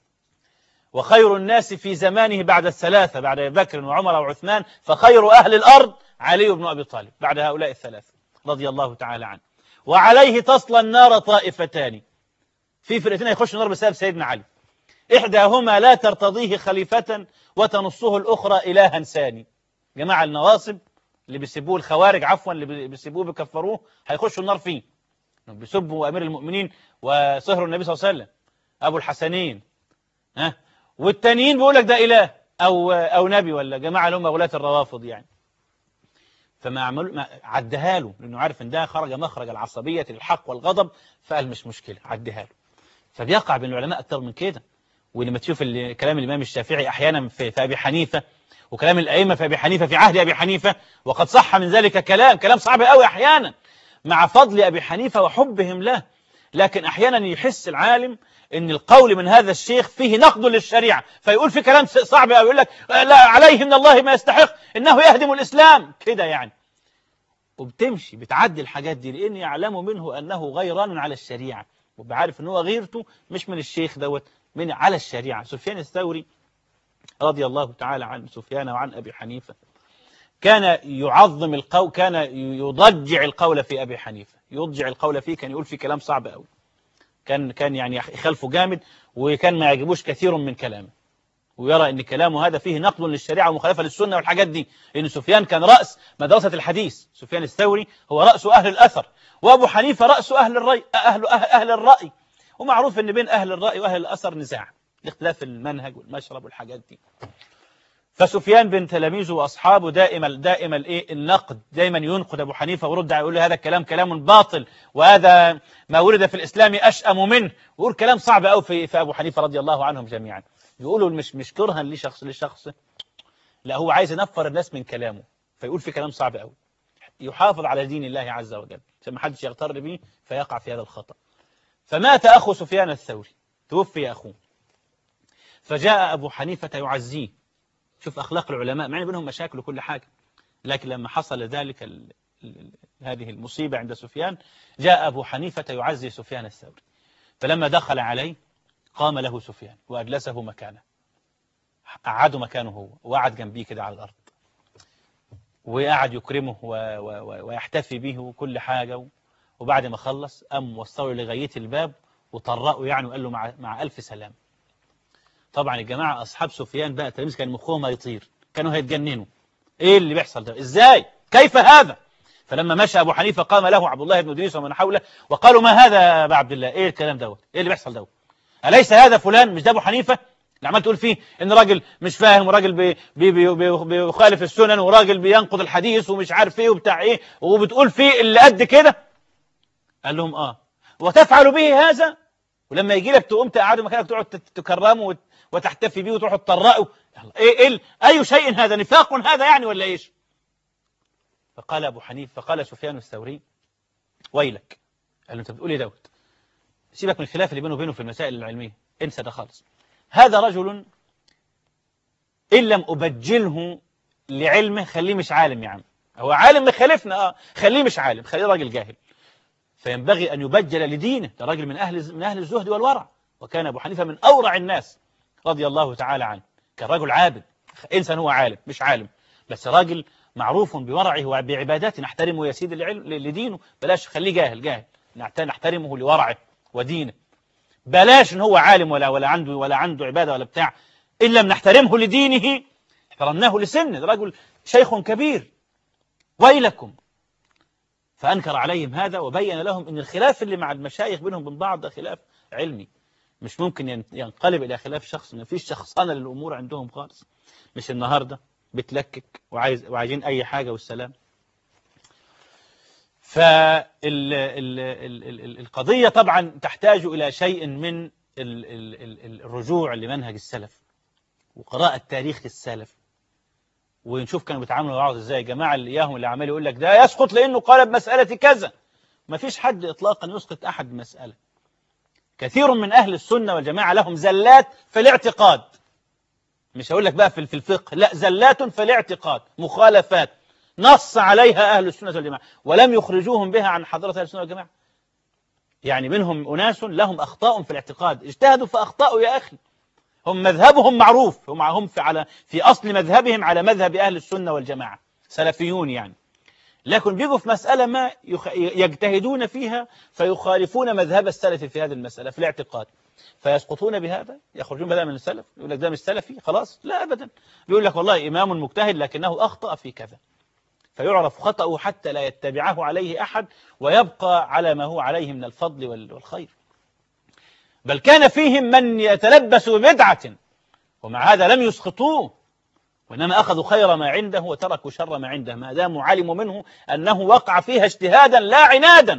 وخير الناس في زمانه بعد الثلاثة بعد أبي بكر وعمر وعثمان فخير أهل الأرض علي بن أبي طالب بعد هؤلاء الثلاثة رضي الله تعالى عنه وعليه تصل النار طائفتان في فرقتين يخشوا النار بسبب سيدنا علي إحداهما لا ترتضيه خليفة وتنصه الأخرى إلها ثاني جماعة النواصب اللي بيسبوه الخوارج عفوا اللي بيسبوه بيكفروه هيخشوا النار فيه بيسبوا أمير المؤمنين وصهر النبي صلى الله عليه وسلم أبو الحسنين ها والتانيين بيقول لك ده إله أو أو نبي ولا جماعة اللي هم غلاة الروافض يعني فما عملوا ما عدها له لأنه عارف إن ده خرج مخرج العصبية للحق والغضب فقال مش مشكلة عدها له فبيقع بين العلماء أكتر من كده ولما تشوف كلام الإمام الشافعي أحيانا في, في أبي حنيفة وكلام الأئمة في أبي حنيفة في عهد أبي حنيفة وقد صح من ذلك كلام كلام صعب قوي أحيانا مع فضل أبي حنيفة وحبهم له لكن أحيانا يحس العالم ان القول من هذا الشيخ فيه نقد للشريعة فيقول في كلام صعب أو يقول لك لا عليه من الله ما يستحق إنه يهدم الإسلام كده يعني وبتمشي بتعدي الحاجات دي لأن يعلم منه أنه غيران على الشريعة وبعارف أنه غيرته مش من الشيخ دوت من على الشريعة سفيان الثوري رضي الله تعالى عن سفيان وعن أبي حنيفة كان يعظم القول كان يضجع القول في أبي حنيفة يضجع القول فيه كان يقول في كلام صعب قوي كان كان يعني يخالفه جامد وكان ما يعجبوش كثير من كلامه ويرى ان كلامه هذا فيه نقد للشريعه ومخالفه للسنه والحاجات دي ان سفيان كان راس مدرسه الحديث سفيان الثوري هو راس اهل الاثر وابو حنيفه راس اهل الراي اهل اهل, أهل الراي ومعروف ان بين اهل الراي واهل الاثر نزاع لاختلاف المنهج والمشرب والحاجات دي فسفيان بن تلاميذه واصحابه دائما دائما الايه النقد دائما ينقد ابو حنيفه ويرد يقول له هذا الكلام كلام باطل وهذا ما ورد في الاسلام اشأم منه ويقول كلام صعب قوي في, في ابو حنيفه رضي الله عنهم جميعا يقولوا مش مش كرها لشخص لشخص لا هو عايز ينفر الناس من كلامه فيقول في كلام صعب قوي يحافظ على دين الله عز وجل عشان ما حدش يغتر به فيقع في هذا الخطأ فمات أخو سفيان الثوري توفي أخوه فجاء أبو حنيفة يعزيه شوف أخلاق العلماء مع بينهم مشاكل وكل حاجة لكن لما حصل ذلك ال... ال... هذه المصيبة عند سفيان جاء أبو حنيفة يعزي سفيان الثوري فلما دخل عليه قام له سفيان وأجلسه مكانه قعده مكانه هو وقعد جنبيه كده على الأرض وقعد يكرمه و... و... ويحتفي به وكل حاجة وبعد ما خلص قام وصله لغاية الباب وطرقه يعني وقال له مع, مع ألف سلام طبعا الجماعة أصحاب سفيان بقى تلاميذ كان مخهم هيطير كانوا هيتجننوا إيه اللي بيحصل ده إزاي كيف هذا فلما مشى أبو حنيفة قام له عبد الله بن إدريس ومن حوله وقالوا ما هذا يا أبا عبد الله إيه الكلام دوت إيه اللي بيحصل دوت أليس هذا فلان مش ده أبو حنيفة اللي عمال تقول فيه إن راجل مش فاهم وراجل بي بي بي بي بيخالف السنن وراجل بينقض الحديث ومش عارف إيه وبتاع إيه وبتقول فيه اللي قد كده قال لهم آه وتفعل به هذا ولما يجي لك تقوم تقعدوا مكانك تقعد تكرمه وتحتفي به وتروحوا تطرقوا إيه إيه أي شيء هذا نفاق هذا يعني ولا إيش فقال أبو حنيفة فقال سفيان الثوري ويلك قال له أنت بتقول إيه دوت سيبك من الخلاف اللي بينه وبينه في المسائل العلمية انسى ده خالص هذا رجل إن لم أبجله لعلمه خليه مش عالم يا عم هو عالم مخالفنا اه خليه مش عالم خليه راجل جاهل فينبغي أن يبجل لدينه ده راجل من أهل من أهل الزهد والورع وكان أبو حنيفة من أورع الناس رضي الله تعالى عنه كان رجل عابد إنسان هو عالم مش عالم بس راجل معروف بورعه وبعباداته نحترمه يا سيدي لدينه بلاش خليه جاهل جاهل نحترمه لورعه ودينه بلاش ان هو عالم ولا ولا عنده ولا عنده عباده ولا بتاع ان لم نحترمه لدينه احترمناه لسنه ده رجل شيخ كبير ويلكم فانكر عليهم هذا وبين لهم ان الخلاف اللي مع المشايخ بينهم وبين بعض ده خلاف علمي مش ممكن ينقلب الى خلاف شخص ما فيش شخصنه للامور عندهم خالص مش النهارده بتلكك وعايز وعايزين اي حاجه والسلام فالقضية طبعا تحتاج إلى شيء من الرجوع لمنهج السلف وقراءة تاريخ السلف ونشوف كانوا بيتعاملوا مع بعض ازاي يا جماعة اللي اياهم اللي عمال يقول لك ده يسقط لانه قال بمسألة كذا ما فيش حد اطلاقا يسقط احد بمسألة كثير من اهل السنة والجماعة لهم زلات في الاعتقاد مش هقول لك بقى في الفقه لا زلات في الاعتقاد مخالفات نص عليها أهل السنة والجماعة ولم يخرجوهم بها عن حضرة أهل السنة والجماعة يعني منهم أناس لهم أخطاء في الاعتقاد اجتهدوا فأخطأوا يا أخي هم مذهبهم معروف هم هم في على في أصل مذهبهم على مذهب أهل السنة والجماعة سلفيون يعني لكن بيجوا في مسألة ما يجتهدون فيها فيخالفون مذهب السلف في هذه المسألة في الاعتقاد فيسقطون بهذا يخرجون بهذا من السلف يقول لك ده مش سلفي خلاص لا أبدا بيقول لك والله إمام مجتهد لكنه أخطأ في كذا فيعرف خطأه حتى لا يتبعه عليه أحد ويبقى على ما هو عليه من الفضل والخير بل كان فيهم من يتلبس ببدعة ومع هذا لم يسخطوه وإنما أخذوا خير ما عنده وتركوا شر ما عنده ما داموا علموا منه أنه وقع فيها اجتهادا لا عنادا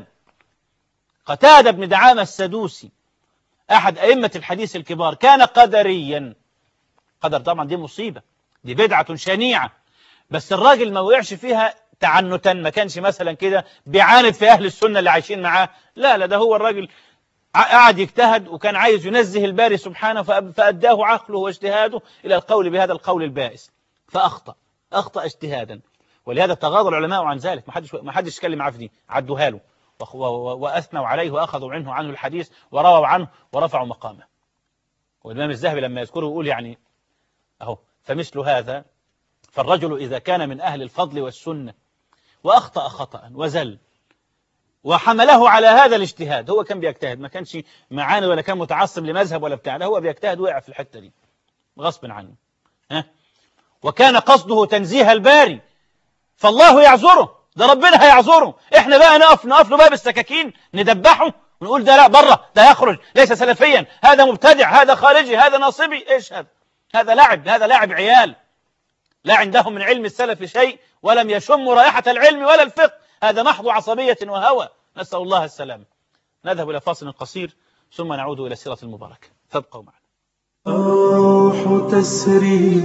قتادة بن دعامة السدوسي أحد أئمة الحديث الكبار كان قدريا قدر طبعا دي مصيبة دي بدعة شنيعة بس الراجل ما وقعش فيها تعنتا ما كانش مثلا كده بيعاند في أهل السنة اللي عايشين معاه لا لا ده هو الراجل قعد يجتهد وكان عايز ينزه الباري سبحانه فأداه عقله واجتهاده إلى القول بهذا القول البائس فأخطأ أخطأ اجتهادا ولهذا تغاضى العلماء عن ذلك ما حدش ما حدش اتكلم معاه في دي عدوها له وأثنوا عليه وأخذوا عنه عنه الحديث ورووا عنه ورفعوا مقامه والإمام الذهبي لما يذكره يقول يعني أهو فمثل هذا فالرجل إذا كان من أهل الفضل والسنة وأخطأ خطأ وزل وحمله على هذا الاجتهاد هو كان بيجتهد ما كانش معاند ولا كان متعصب لمذهب ولا بتاع ده هو بيجتهد وقع في الحتة دي غصب عنه ها وكان قصده تنزيه الباري فالله يعذره ده ربنا هيعذره احنا بقى نقف نقف له بقى بالسكاكين ندبحه ونقول ده لا بره ده يخرج ليس سلفيا هذا مبتدع هذا خارجي هذا ناصبي ايش هذا هذا لعب هذا لعب عيال لا عندهم من علم السلف شيء ولم يشموا رائحة العلم ولا الفقه هذا محض عصبية وهوى نسأل الله السلامة نذهب إلى فاصل قصير ثم نعود إلى السيرة المباركة فابقوا معنا الروح تسري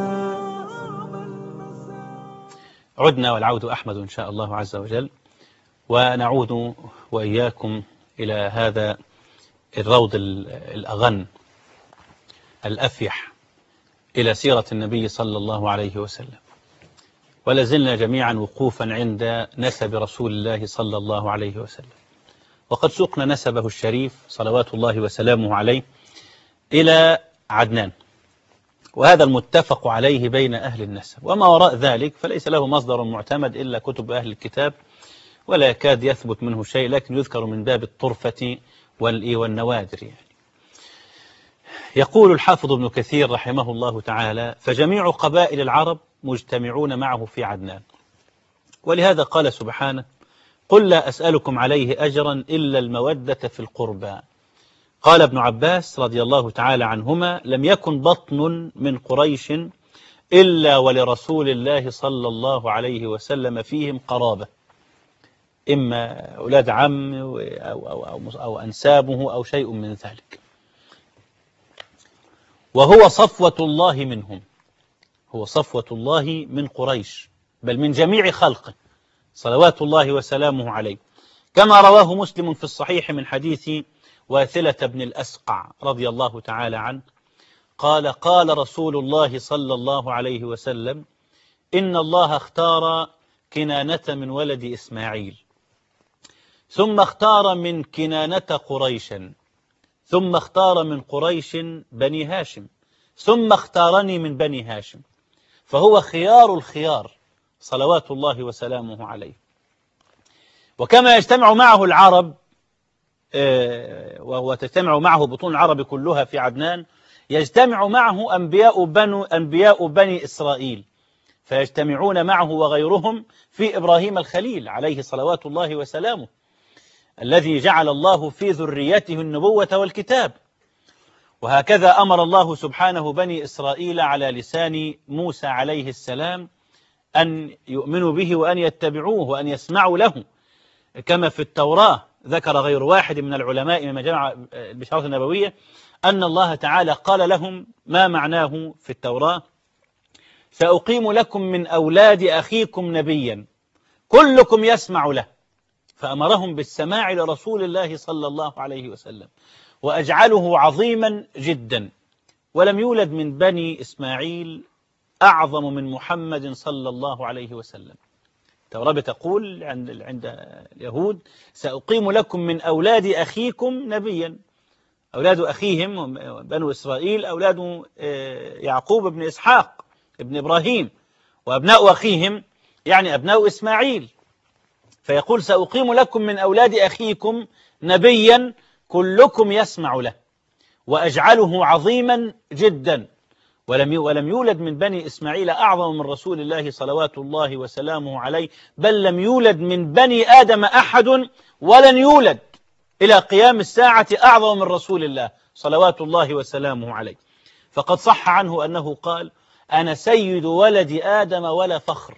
عدنا والعود أحمد إن شاء الله عز وجل ونعود وإياكم إلى هذا الروض ال- الأغن الأفيح إلى سيرة النبي صلى الله عليه وسلم ولازلنا جميعا وقوفا عند نسب رسول الله صلى الله عليه وسلم وقد سقنا نسبه الشريف صلوات الله وسلامه عليه إلى عدنان وهذا المتفق عليه بين أهل النسب وما وراء ذلك فليس له مصدر معتمد إلا كتب أهل الكتاب ولا يكاد يثبت منه شيء لكن يذكر من باب الطرفة والإي والنوادر يعني يقول الحافظ ابن كثير رحمه الله تعالى فجميع قبائل العرب مجتمعون معه في عدنان ولهذا قال سبحانه قل لا أسألكم عليه أجرا إلا المودة في القربى قال ابن عباس رضي الله تعالى عنهما لم يكن بطن من قريش إلا ولرسول الله صلى الله عليه وسلم فيهم قرابة إما أولاد عم أو, أو, أو, أو أنسابه أو شيء من ذلك وهو صفوة الله منهم هو صفوة الله من قريش بل من جميع خلقه صلوات الله وسلامه عليه كما رواه مسلم في الصحيح من حديث واثلة بن الأسقع رضي الله تعالى عنه قال قال رسول الله صلى الله عليه وسلم إن الله اختار كنانة من ولد إسماعيل ثم اختار من كنانة قريشا ثم اختار من قريش بني هاشم ثم اختارني من بني هاشم فهو خيار الخيار صلوات الله وسلامه عليه وكما يجتمع معه العرب وتجتمع معه بطون العرب كلها في عدنان يجتمع معه أنبياء, بنو أنبياء بني إسرائيل فيجتمعون معه وغيرهم في إبراهيم الخليل عليه صلوات الله وسلامه الذي جعل الله في ذريته النبوة والكتاب وهكذا أمر الله سبحانه بني إسرائيل على لسان موسى عليه السلام أن يؤمنوا به وأن يتبعوه وأن يسمعوا له كما في التوراة ذكر غير واحد من العلماء مما جمع البشارات النبوية أن الله تعالى قال لهم ما معناه في التوراة سأقيم لكم من أولاد أخيكم نبيا كلكم يسمع له فأمرهم بالسماع لرسول الله صلى الله عليه وسلم وأجعله عظيما جدا ولم يولد من بني إسماعيل أعظم من محمد صلى الله عليه وسلم التوراة بتقول عند عند اليهود سأقيم لكم من أولاد أخيكم نبيا أولاد أخيهم بنو إسرائيل أولاد يعقوب بن إسحاق ابن إبراهيم وأبناء أخيهم يعني أبناء إسماعيل فيقول سأقيم لكم من أولاد أخيكم نبيا كلكم يسمع له وأجعله عظيما جدا ولم ولم يولد من بني إسماعيل أعظم من رسول الله صلوات الله وسلامه عليه بل لم يولد من بني آدم أحد ولن يولد إلى قيام الساعة أعظم من رسول الله صلوات الله وسلامه عليه فقد صح عنه أنه قال أنا سيد ولد آدم ولا فخر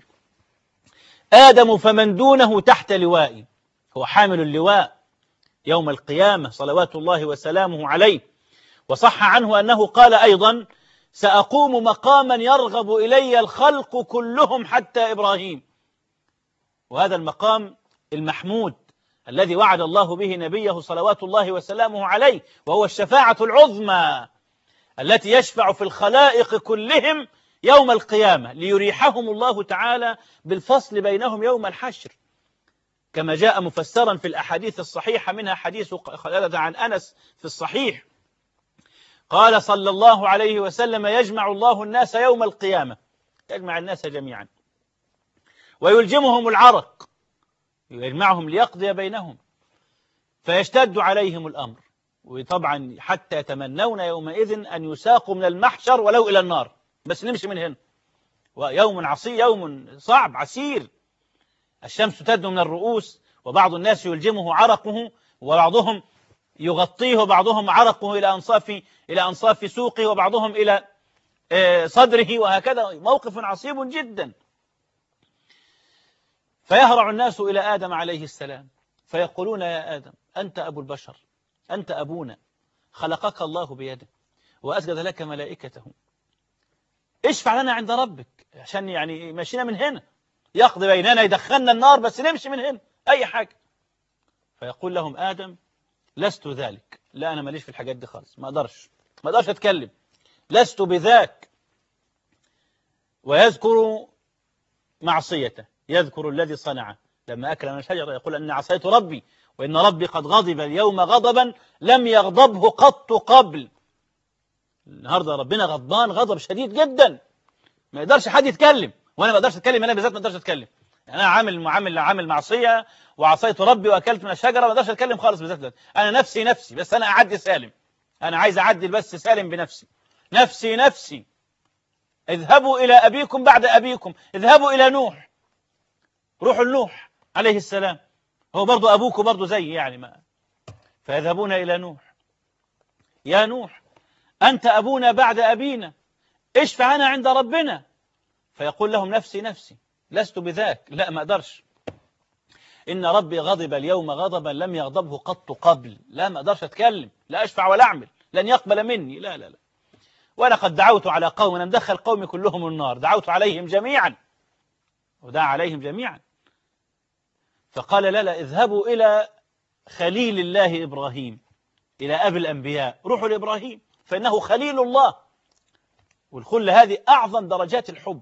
آدم فمن دونه تحت لوائي هو حامل اللواء يوم القيامة صلوات الله وسلامه عليه وصح عنه أنه قال أيضا سأقوم مقاما يرغب إلي الخلق كلهم حتى إبراهيم وهذا المقام المحمود الذي وعد الله به نبيه صلوات الله وسلامه عليه وهو الشفاعة العظمى التي يشفع في الخلائق كلهم يوم القيامة ليريحهم الله تعالى بالفصل بينهم يوم الحشر كما جاء مفسرا في الأحاديث الصحيحة منها حديث خلالة عن أنس في الصحيح قال صلى الله عليه وسلم يجمع الله الناس يوم القيامة يجمع الناس جميعا ويلجمهم العرق يجمعهم ليقضي بينهم فيشتد عليهم الأمر وطبعا حتى يتمنون يومئذ أن يساقوا من المحشر ولو إلى النار بس نمشي من هنا ويوم عصي يوم صعب عسير الشمس تدنو من الرؤوس وبعض الناس يلجمه عرقه وبعضهم يغطيه وبعضهم عرقه إلى أنصاف إلى أنصاف سوقه وبعضهم إلى آه، صدره وهكذا موقف عصيب جدا فيهرع الناس إلى آدم عليه السلام فيقولون يا آدم أنت أبو البشر أنت أبونا خلقك الله بيده وأسجد لك ملائكته اشفع لنا عند ربك عشان يعني ماشينا من هنا يقضي بيننا يدخلنا النار بس نمشي من هنا أي حاجة فيقول لهم آدم لست ذلك لا أنا ماليش في الحاجات دي خالص ما أقدرش ما أقدرش أتكلم لست بذاك ويذكر معصيته يذكر الذي صنعه لما أكل من الشجرة يقول أني عصيت ربي وإن ربي قد غضب اليوم غضبا لم يغضبه قط قبل النهارده ربنا غضبان غضب شديد جدا ما يقدرش حد يتكلم وانا ما اقدرش اتكلم انا بالذات ما اقدرش اتكلم يعني انا عامل معامل عامل معصيه وعصيت ربي واكلت من الشجره ما اقدرش اتكلم خالص بالذات ده. انا نفسي نفسي بس انا اعدي سالم انا عايز اعدي بس سالم بنفسي نفسي نفسي اذهبوا الى ابيكم بعد ابيكم اذهبوا الى نوح روحوا لنوح عليه السلام هو برضه ابوك برضه زي يعني ما فيذهبون الى نوح يا نوح أنت أبونا بعد أبينا اشفع أنا عند ربنا فيقول لهم نفسي نفسي لست بذاك لا ما أقدرش إن ربي غضب اليوم غضبا لم يغضبه قط قبل لا ما أقدرش أتكلم لا أشفع ولا أعمل لن يقبل مني لا لا لا وأنا قد دعوت على قوم أنا مدخل قومي كلهم النار دعوت عليهم جميعا ودعا عليهم جميعا فقال لا لا اذهبوا إلى خليل الله إبراهيم إلى أبي الأنبياء روحوا لإبراهيم فإنه خليل الله والخلة هذه أعظم درجات الحب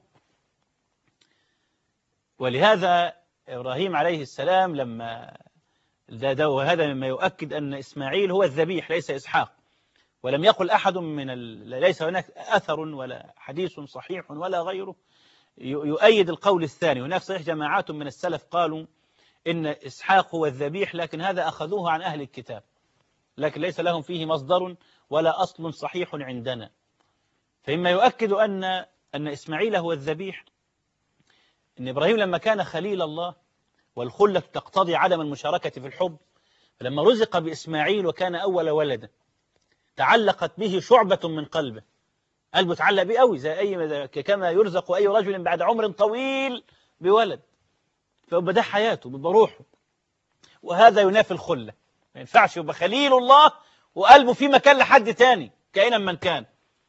ولهذا إبراهيم عليه السلام لما ده ده وهذا مما يؤكد أن إسماعيل هو الذبيح ليس إسحاق ولم يقل أحد من ال... ليس هناك أثر ولا حديث صحيح ولا غيره يؤيد القول الثاني هناك صحيح جماعات من السلف قالوا إن إسحاق هو الذبيح لكن هذا أخذوه عن أهل الكتاب لكن ليس لهم فيه مصدر ولا أصل صحيح عندنا فإما يؤكد أن أن إسماعيل هو الذبيح أن إبراهيم لما كان خليل الله والخلة تقتضي عدم المشاركة في الحب فلما رزق بإسماعيل وكان أول ولد تعلقت به شعبة من قلبه قلبه تعلق به قوي زي أي كما يرزق أي رجل بعد عمر طويل بولد فيبقى ده حياته بيبقى روحه وهذا ينافي الخلة ما ينفعش يبقى خليل الله وقلبه في مكان لحد تاني كائنا من كان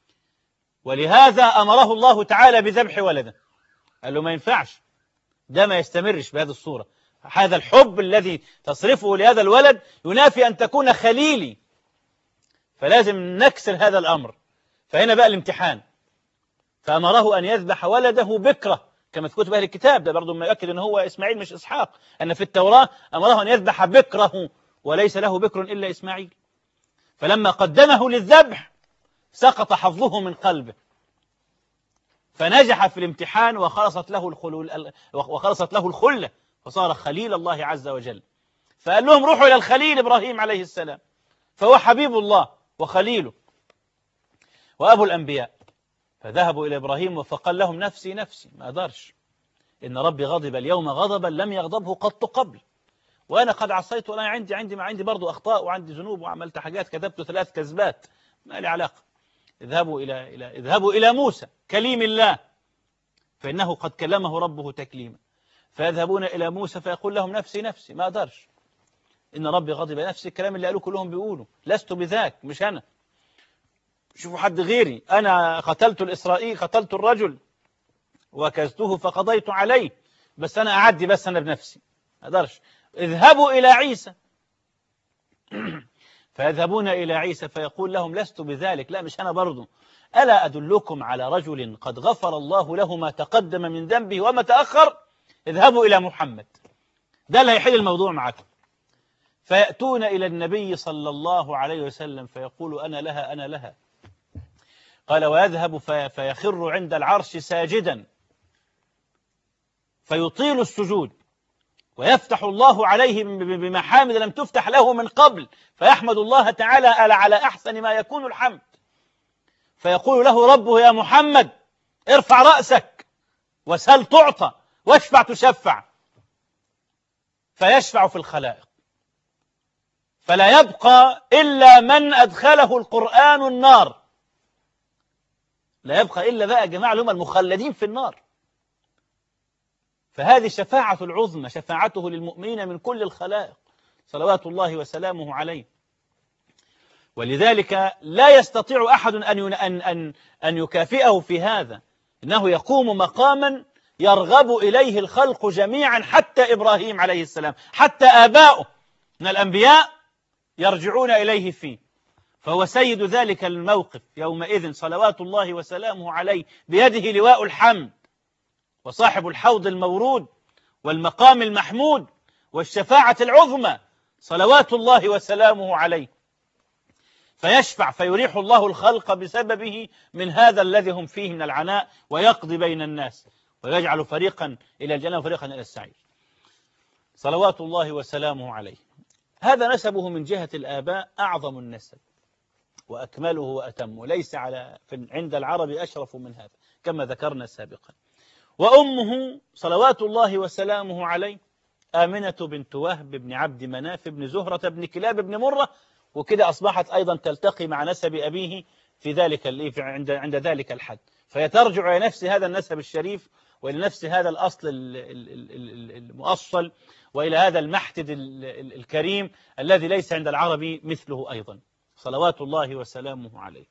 ولهذا أمره الله تعالى بذبح ولده قال له ما ينفعش ده ما يستمرش بهذه الصورة هذا الحب الذي تصرفه لهذا الولد ينافي أن تكون خليلي فلازم نكسر هذا الأمر فهنا بقى الامتحان فأمره أن يذبح ولده بكرة كما في كتب أهل الكتاب ده برضه ما يؤكد أن هو إسماعيل مش إسحاق أن في التوراة أمره أن يذبح بكره وليس له بكر إلا إسماعيل فلما قدمه للذبح سقط حظه من قلبه فنجح في الامتحان وخلصت له الخلول وخلصت له الخلة فصار خليل الله عز وجل فقال لهم روحوا إلى الخليل إبراهيم عليه السلام فهو حبيب الله وخليله وأبو الأنبياء فذهبوا إلى إبراهيم فقال لهم نفسي نفسي ما أقدرش إن ربي غضب اليوم غضبا لم يغضبه قط قبل وأنا قد عصيت وأنا عندي عندي ما عندي برضو أخطاء وعندي ذنوب وعملت حاجات كتبت ثلاث كذبات ما لي علاقة اذهبوا إلى إلى اذهبوا إلى موسى كليم الله فإنه قد كلمه ربه تكليما فيذهبون إلى موسى فيقول لهم نفسي نفسي ما أقدرش إن ربي غضب نفسي الكلام اللي قالوه كلهم بيقولوا لست بذاك مش أنا شوفوا حد غيري أنا قتلت الإسرائيل قتلت الرجل وكزته فقضيت عليه بس أنا أعدي بس أنا بنفسي ما أقدرش اذهبوا إلى عيسى فيذهبون إلى عيسى فيقول لهم لست بذلك لا مش أنا برضو ألا أدلكم على رجل قد غفر الله له ما تقدم من ذنبه وما تأخر اذهبوا إلى محمد ده اللي هيحل الموضوع معكم فيأتون إلى النبي صلى الله عليه وسلم فيقول أنا لها أنا لها قال ويذهب في فيخر عند العرش ساجدا فيطيل السجود ويفتح الله عليه بمحامد لم تفتح له من قبل فيحمد الله تعالى على أحسن ما يكون الحمد فيقول له ربه يا محمد ارفع رأسك وسل تعطى واشفع تشفع فيشفع في الخلائق فلا يبقى إلا من أدخله القرآن النار لا يبقى إلا بقى جماعة اللي هم المخلدين في النار فهذه الشفاعة العظمى شفاعته للمؤمنين من كل الخلائق صلوات الله وسلامه عليه ولذلك لا يستطيع أحد أن أن أن أن يكافئه في هذا إنه يقوم مقاما يرغب إليه الخلق جميعا حتى إبراهيم عليه السلام حتى آباؤه من الأنبياء يرجعون إليه فيه فهو سيد ذلك الموقف يومئذ صلوات الله وسلامه عليه بيده لواء الحمد وصاحب الحوض المورود والمقام المحمود والشفاعة العظمى صلوات الله وسلامه عليه فيشفع فيريح الله الخلق بسببه من هذا الذي هم فيه من العناء ويقضي بين الناس ويجعل فريقا إلى الجنة وفريقا إلى السعير صلوات الله وسلامه عليه هذا نسبه من جهة الآباء أعظم النسب وأكمله وأتمه ليس على عند العرب أشرف من هذا كما ذكرنا سابقا وأمه صلوات الله وسلامه عليه آمنة بنت وهب بن عبد مناف بن زهرة بن كلاب بن مرة وكده أصبحت أيضا تلتقي مع نسب أبيه في ذلك عند عند ذلك الحد فهي ترجع إلى نفس هذا النسب الشريف وإلى نفس هذا الأصل المؤصل وإلى هذا المحتد الكريم الذي ليس عند العربي مثله أيضا صلوات الله وسلامه عليه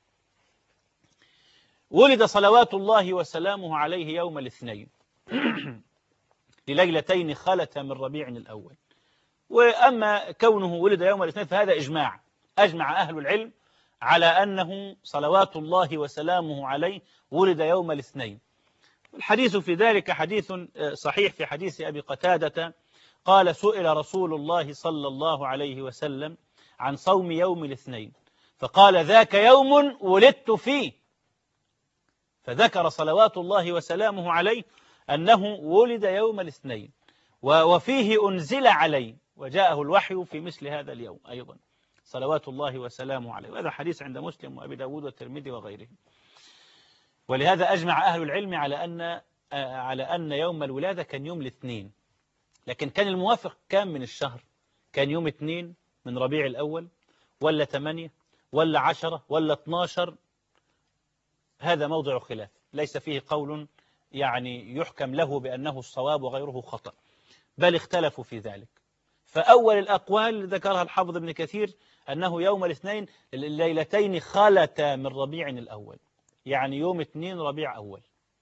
ولد صلوات الله وسلامه عليه يوم الاثنين لليلتين خلت من ربيع الأول وأما كونه ولد يوم الاثنين فهذا إجماع أجمع أهل العلم على أنه صلوات الله وسلامه عليه ولد يوم الاثنين الحديث في ذلك حديث صحيح في حديث أبي قتادة قال سئل رسول الله صلى الله عليه وسلم عن صوم يوم الاثنين فقال ذاك يوم ولدت فيه فذكر صلوات الله وسلامه عليه أنه ولد يوم الاثنين وفيه أنزل عليه وجاءه الوحي في مثل هذا اليوم أيضا صلوات الله وسلامه عليه وهذا حديث عند مسلم وأبي داود والترمذي وغيره ولهذا أجمع أهل العلم على أن على أن يوم الولادة كان يوم الاثنين لكن كان الموافق كام من الشهر كان يوم اثنين من ربيع الأول ولا ثمانية ولا عشرة ولا 12 هذا موضع خلاف ليس فيه قول يعني يحكم له بأنه الصواب وغيره خطأ بل اختلفوا في ذلك فأول الأقوال ذكرها الحافظ ابن كثير أنه يوم الاثنين الليلتين خالتا من ربيع الأول يعني يوم اثنين ربيع أول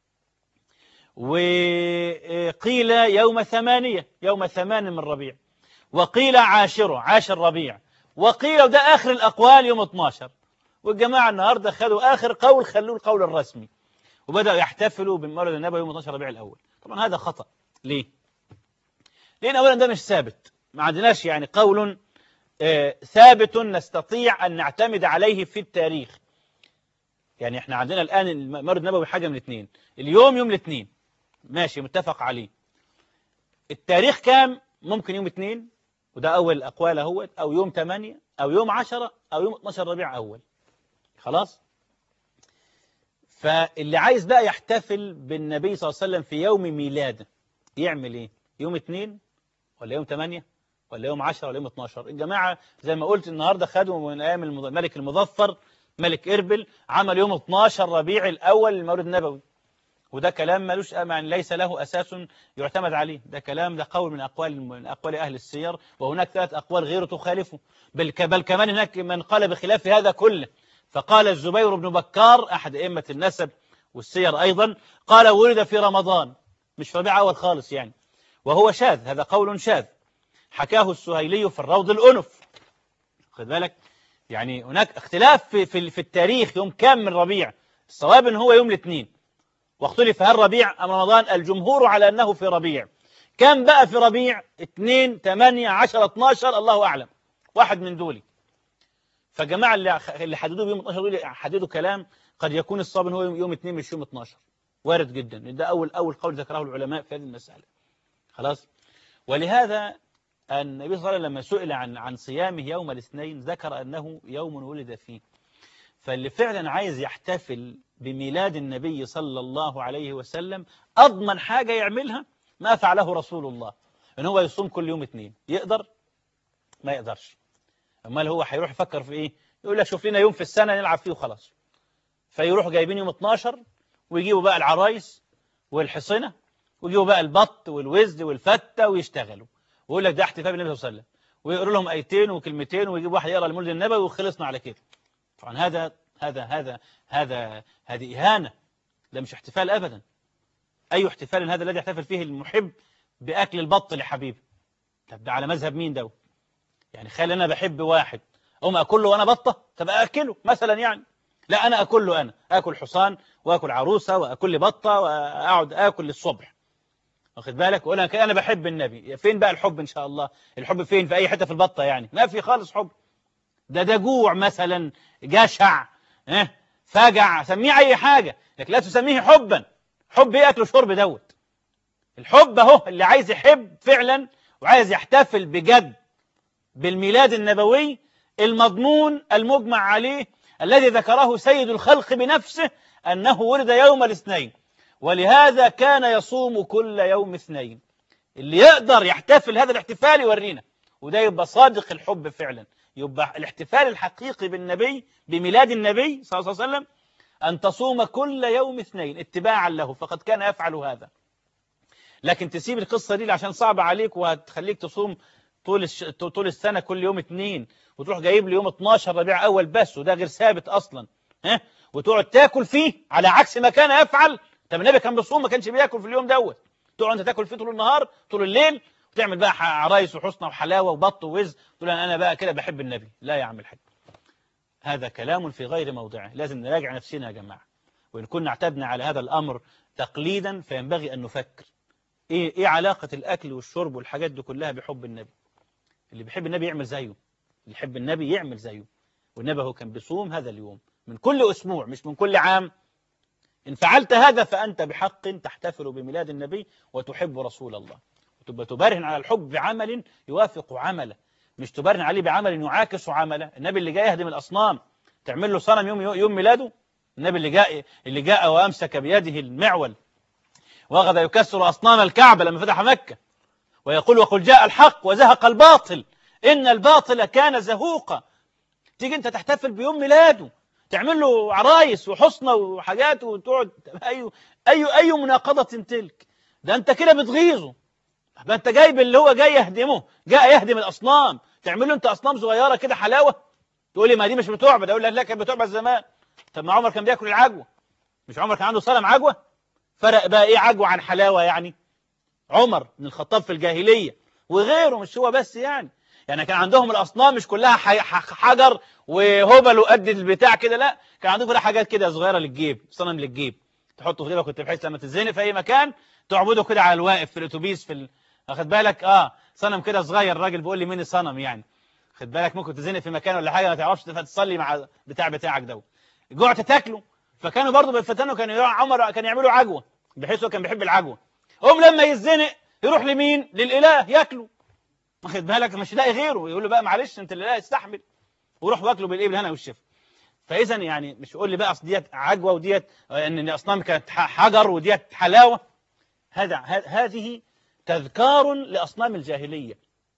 وقيل يوم ثمانية يوم ثمان من ربيع وقيل عاشره عاشر ربيع وقيل وده آخر الأقوال يوم 12 والجماعة النهاردة خدوا آخر قول خلوه القول الرسمي وبدأوا يحتفلوا بمولد النبي يوم 12 ربيع الأول طبعا هذا خطأ ليه؟ لأن أولا ده مش ثابت ما عندناش يعني قول آه ثابت نستطيع أن نعتمد عليه في التاريخ يعني احنا عندنا الآن المولد النبوي حاجة من الاثنين اليوم يوم الاثنين ماشي متفق عليه التاريخ كام ممكن يوم اثنين وده أول الأقوال اهوت أو يوم 8 أو يوم 10 أو يوم 12 ربيع أول خلاص فاللي عايز بقى يحتفل بالنبي صلى الله عليه وسلم في يوم ميلاده يعمل ايه يوم 2 ولا يوم 8 ولا يوم 10 ولا يوم 12 الجماعة زي ما قلت النهاردة خدوا من أيام الملك المظفر ملك إربل عمل يوم 12 ربيع الأول للمولد النبوي وده كلام ملوش يعني ليس له أساس يعتمد عليه ده كلام ده قول من أقوال من أقوال أهل السير وهناك ثلاث أقوال غيره تخالفه بل, بل كمان هناك من قال بخلاف هذا كله فقال الزبير بن بكار أحد أئمة النسب والسير أيضا قال ولد في رمضان مش في ربيع أول خالص يعني وهو شاذ هذا قول شاذ حكاه السهيلي في الروض الأنف خد بالك يعني هناك اختلاف في, في, في التاريخ يوم كام من ربيع الصواب ان هو يوم الاثنين واختلف هل ربيع أم رمضان الجمهور على أنه في ربيع كم بقى في ربيع 2 8 10 12 الله أعلم واحد من دولي فجماعة اللي حددوه بيوم 12 دول حددوا كلام قد يكون الصواب ان هو يوم 2 مش يوم 12 وارد جدا ده أول أول قول ذكره العلماء في هذه المسألة خلاص ولهذا النبي صلى الله عليه وسلم لما سئل عن عن صيامه يوم الاثنين ذكر أنه يوم ولد فيه فاللي فعلا عايز يحتفل بميلاد النبي صلى الله عليه وسلم أضمن حاجة يعملها ما فعله رسول الله ان هو يصوم كل يوم اثنين يقدر ما يقدرش امال هو هيروح يفكر في ايه يقول لك شوف لنا يوم في السنة نلعب فيه وخلاص فيروحوا جايبين يوم 12 ويجيبوا بقى العرايس والحصنة ويجيبوا بقى البط والوزد والفتة ويشتغلوا ويقول لك ده احتفال بالنبي صلى الله عليه وسلم ويقولوا لهم ايتين وكلمتين ويجيب واحد يقرا المولد النبوي وخلصنا على كده طبعا هذا هذا هذا هذا هذه إهانة ده مش احتفال أبدا أي احتفال هذا الذي يحتفل فيه المحب بأكل البط لحبيبه طب ده على مذهب مين ده يعني خلي أنا بحب واحد أقوم أكله وأنا بطة طب أكله مثلا يعني لا أنا أكله أنا أكل حصان وأكل عروسة وأكل بطة وأقعد أكل للصبح واخد بالك وأقول لك أنا بحب النبي فين بقى الحب إن شاء الله الحب فين في أي حتة في البطة يعني ما في خالص حب ده ده جوع مثلا جشع اه فجع سميه أي حاجة لكن لا تسميه حبا حب ايه أكل وشرب دوت الحب اهو اللي عايز يحب فعلا وعايز يحتفل بجد بالميلاد النبوي المضمون المجمع عليه الذي ذكره سيد الخلق بنفسه أنه ولد يوم الاثنين ولهذا كان يصوم كل يوم اثنين اللي يقدر يحتفل هذا الاحتفال يورينا وده يبقى صادق الحب فعلا يبقى الاحتفال الحقيقي بالنبي بميلاد النبي صلى الله عليه وسلم أن تصوم كل يوم اثنين اتباعا له فقد كان يفعل هذا لكن تسيب القصة دي عشان صعبة عليك وهتخليك تصوم طول الش... طول السنة كل يوم اثنين وتروح جايب لي يوم 12 ربيع أول بس وده غير ثابت أصلا ها وتقعد تاكل فيه على عكس ما كان يفعل طب النبي كان بيصوم ما كانش بياكل في اليوم دوت تقعد انت تاكل فيه طول النهار طول الليل وتعمل بقى عرايس وحسنة وحلاوة وبط ووز تقول أنا بقى كده بحب النبي لا يا عم الحاج هذا كلام في غير موضعه لازم نراجع نفسنا يا جماعة وإن كنا اعتدنا على هذا الأمر تقليدا فينبغي أن نفكر إيه, إيه علاقة الأكل والشرب والحاجات دي كلها بحب النبي اللي بيحب النبي يعمل زيه اللي يحب النبي يعمل زيه والنبي هو كان بيصوم هذا اليوم من كل أسبوع مش من كل عام إن فعلت هذا فأنت بحق تحتفل بميلاد النبي وتحب رسول الله وتبقى تبرهن على الحب بعمل يوافق عمله مش تبرهن عليه بعمل يعاكس عمله النبي اللي جاي يهدم الأصنام تعمل له صنم يوم يوم ميلاده النبي اللي جاء اللي جاء وأمسك بيده المعول وأخذ يكسر أصنام الكعبة لما فتح مكة ويقول وقل جاء الحق وزهق الباطل إن الباطل كان زهوقا تيجي أنت تحتفل بيوم ميلاده تعمل له عرايس وحصنة وحاجات وتقعد أي أي أي مناقضة تلك ده أنت كده بتغيظه ده أنت جايب اللي هو جاي يهدمه جاء يهدم الأصنام تعمل له أنت أصنام صغيرة كده حلاوة تقول لي ما دي مش بتعبد أقول لك لا كانت بتعبد زمان طب ما عمر كان بياكل العجوة مش عمر كان عنده صنم عجوة فرق بقى إيه عجوة عن حلاوة يعني عمر بن الخطاب في الجاهلية وغيره مش هو بس يعني يعني كان عندهم الأصنام مش كلها حجر وهبل وقد البتاع كده لا كان عندهم كلها حاجات كده صغيرة للجيب صنم للجيب تحطه في جيبك كنت بحيث لما تتزنق في أي مكان تعبده كده على الواقف في الأتوبيس في ال... واخد بالك اه صنم كده صغير الراجل بيقول لي مين الصنم يعني خد بالك ممكن تزنق في مكان ولا حاجة ما تعرفش تصلي مع بتاع بتاعك ده جوعت تاكله فكانوا برضه بيفتنوا كانوا عمر كان يعملوا عجوة بحيث هو كان بيحب العجوة هم لما يتزنق يروح لمين للإله ياكله واخد بالك مش لاقي غيره يقول له بقى معلش انت اللي لا استحمل وروح واكله بالايه بالهنا والشفا فاذا يعني مش يقول لي بقى اصل ديت عجوه وديت ان الاصنام كانت حجر وديت حلاوه هذا هذه تذكار لاصنام الجاهليه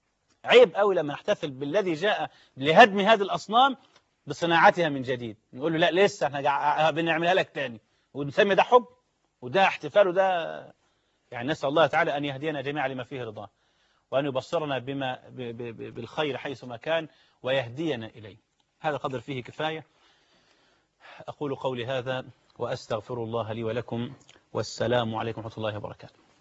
عيب قوي لما نحتفل بالذي جاء لهدم هذه الاصنام بصناعتها من جديد نقول له لا لسه احنا بنعملها لك تاني ونسمي ده حب وده احتفال وده يعني نسال الله تعالى ان يهدينا جميعا لما فيه رضاه وأن يبصرنا بما بالخير حيثما كان ويهدينا إليه هذا قدر فيه كفاية أقول قولي هذا وأستغفر الله لي ولكم والسلام عليكم ورحمة الله وبركاته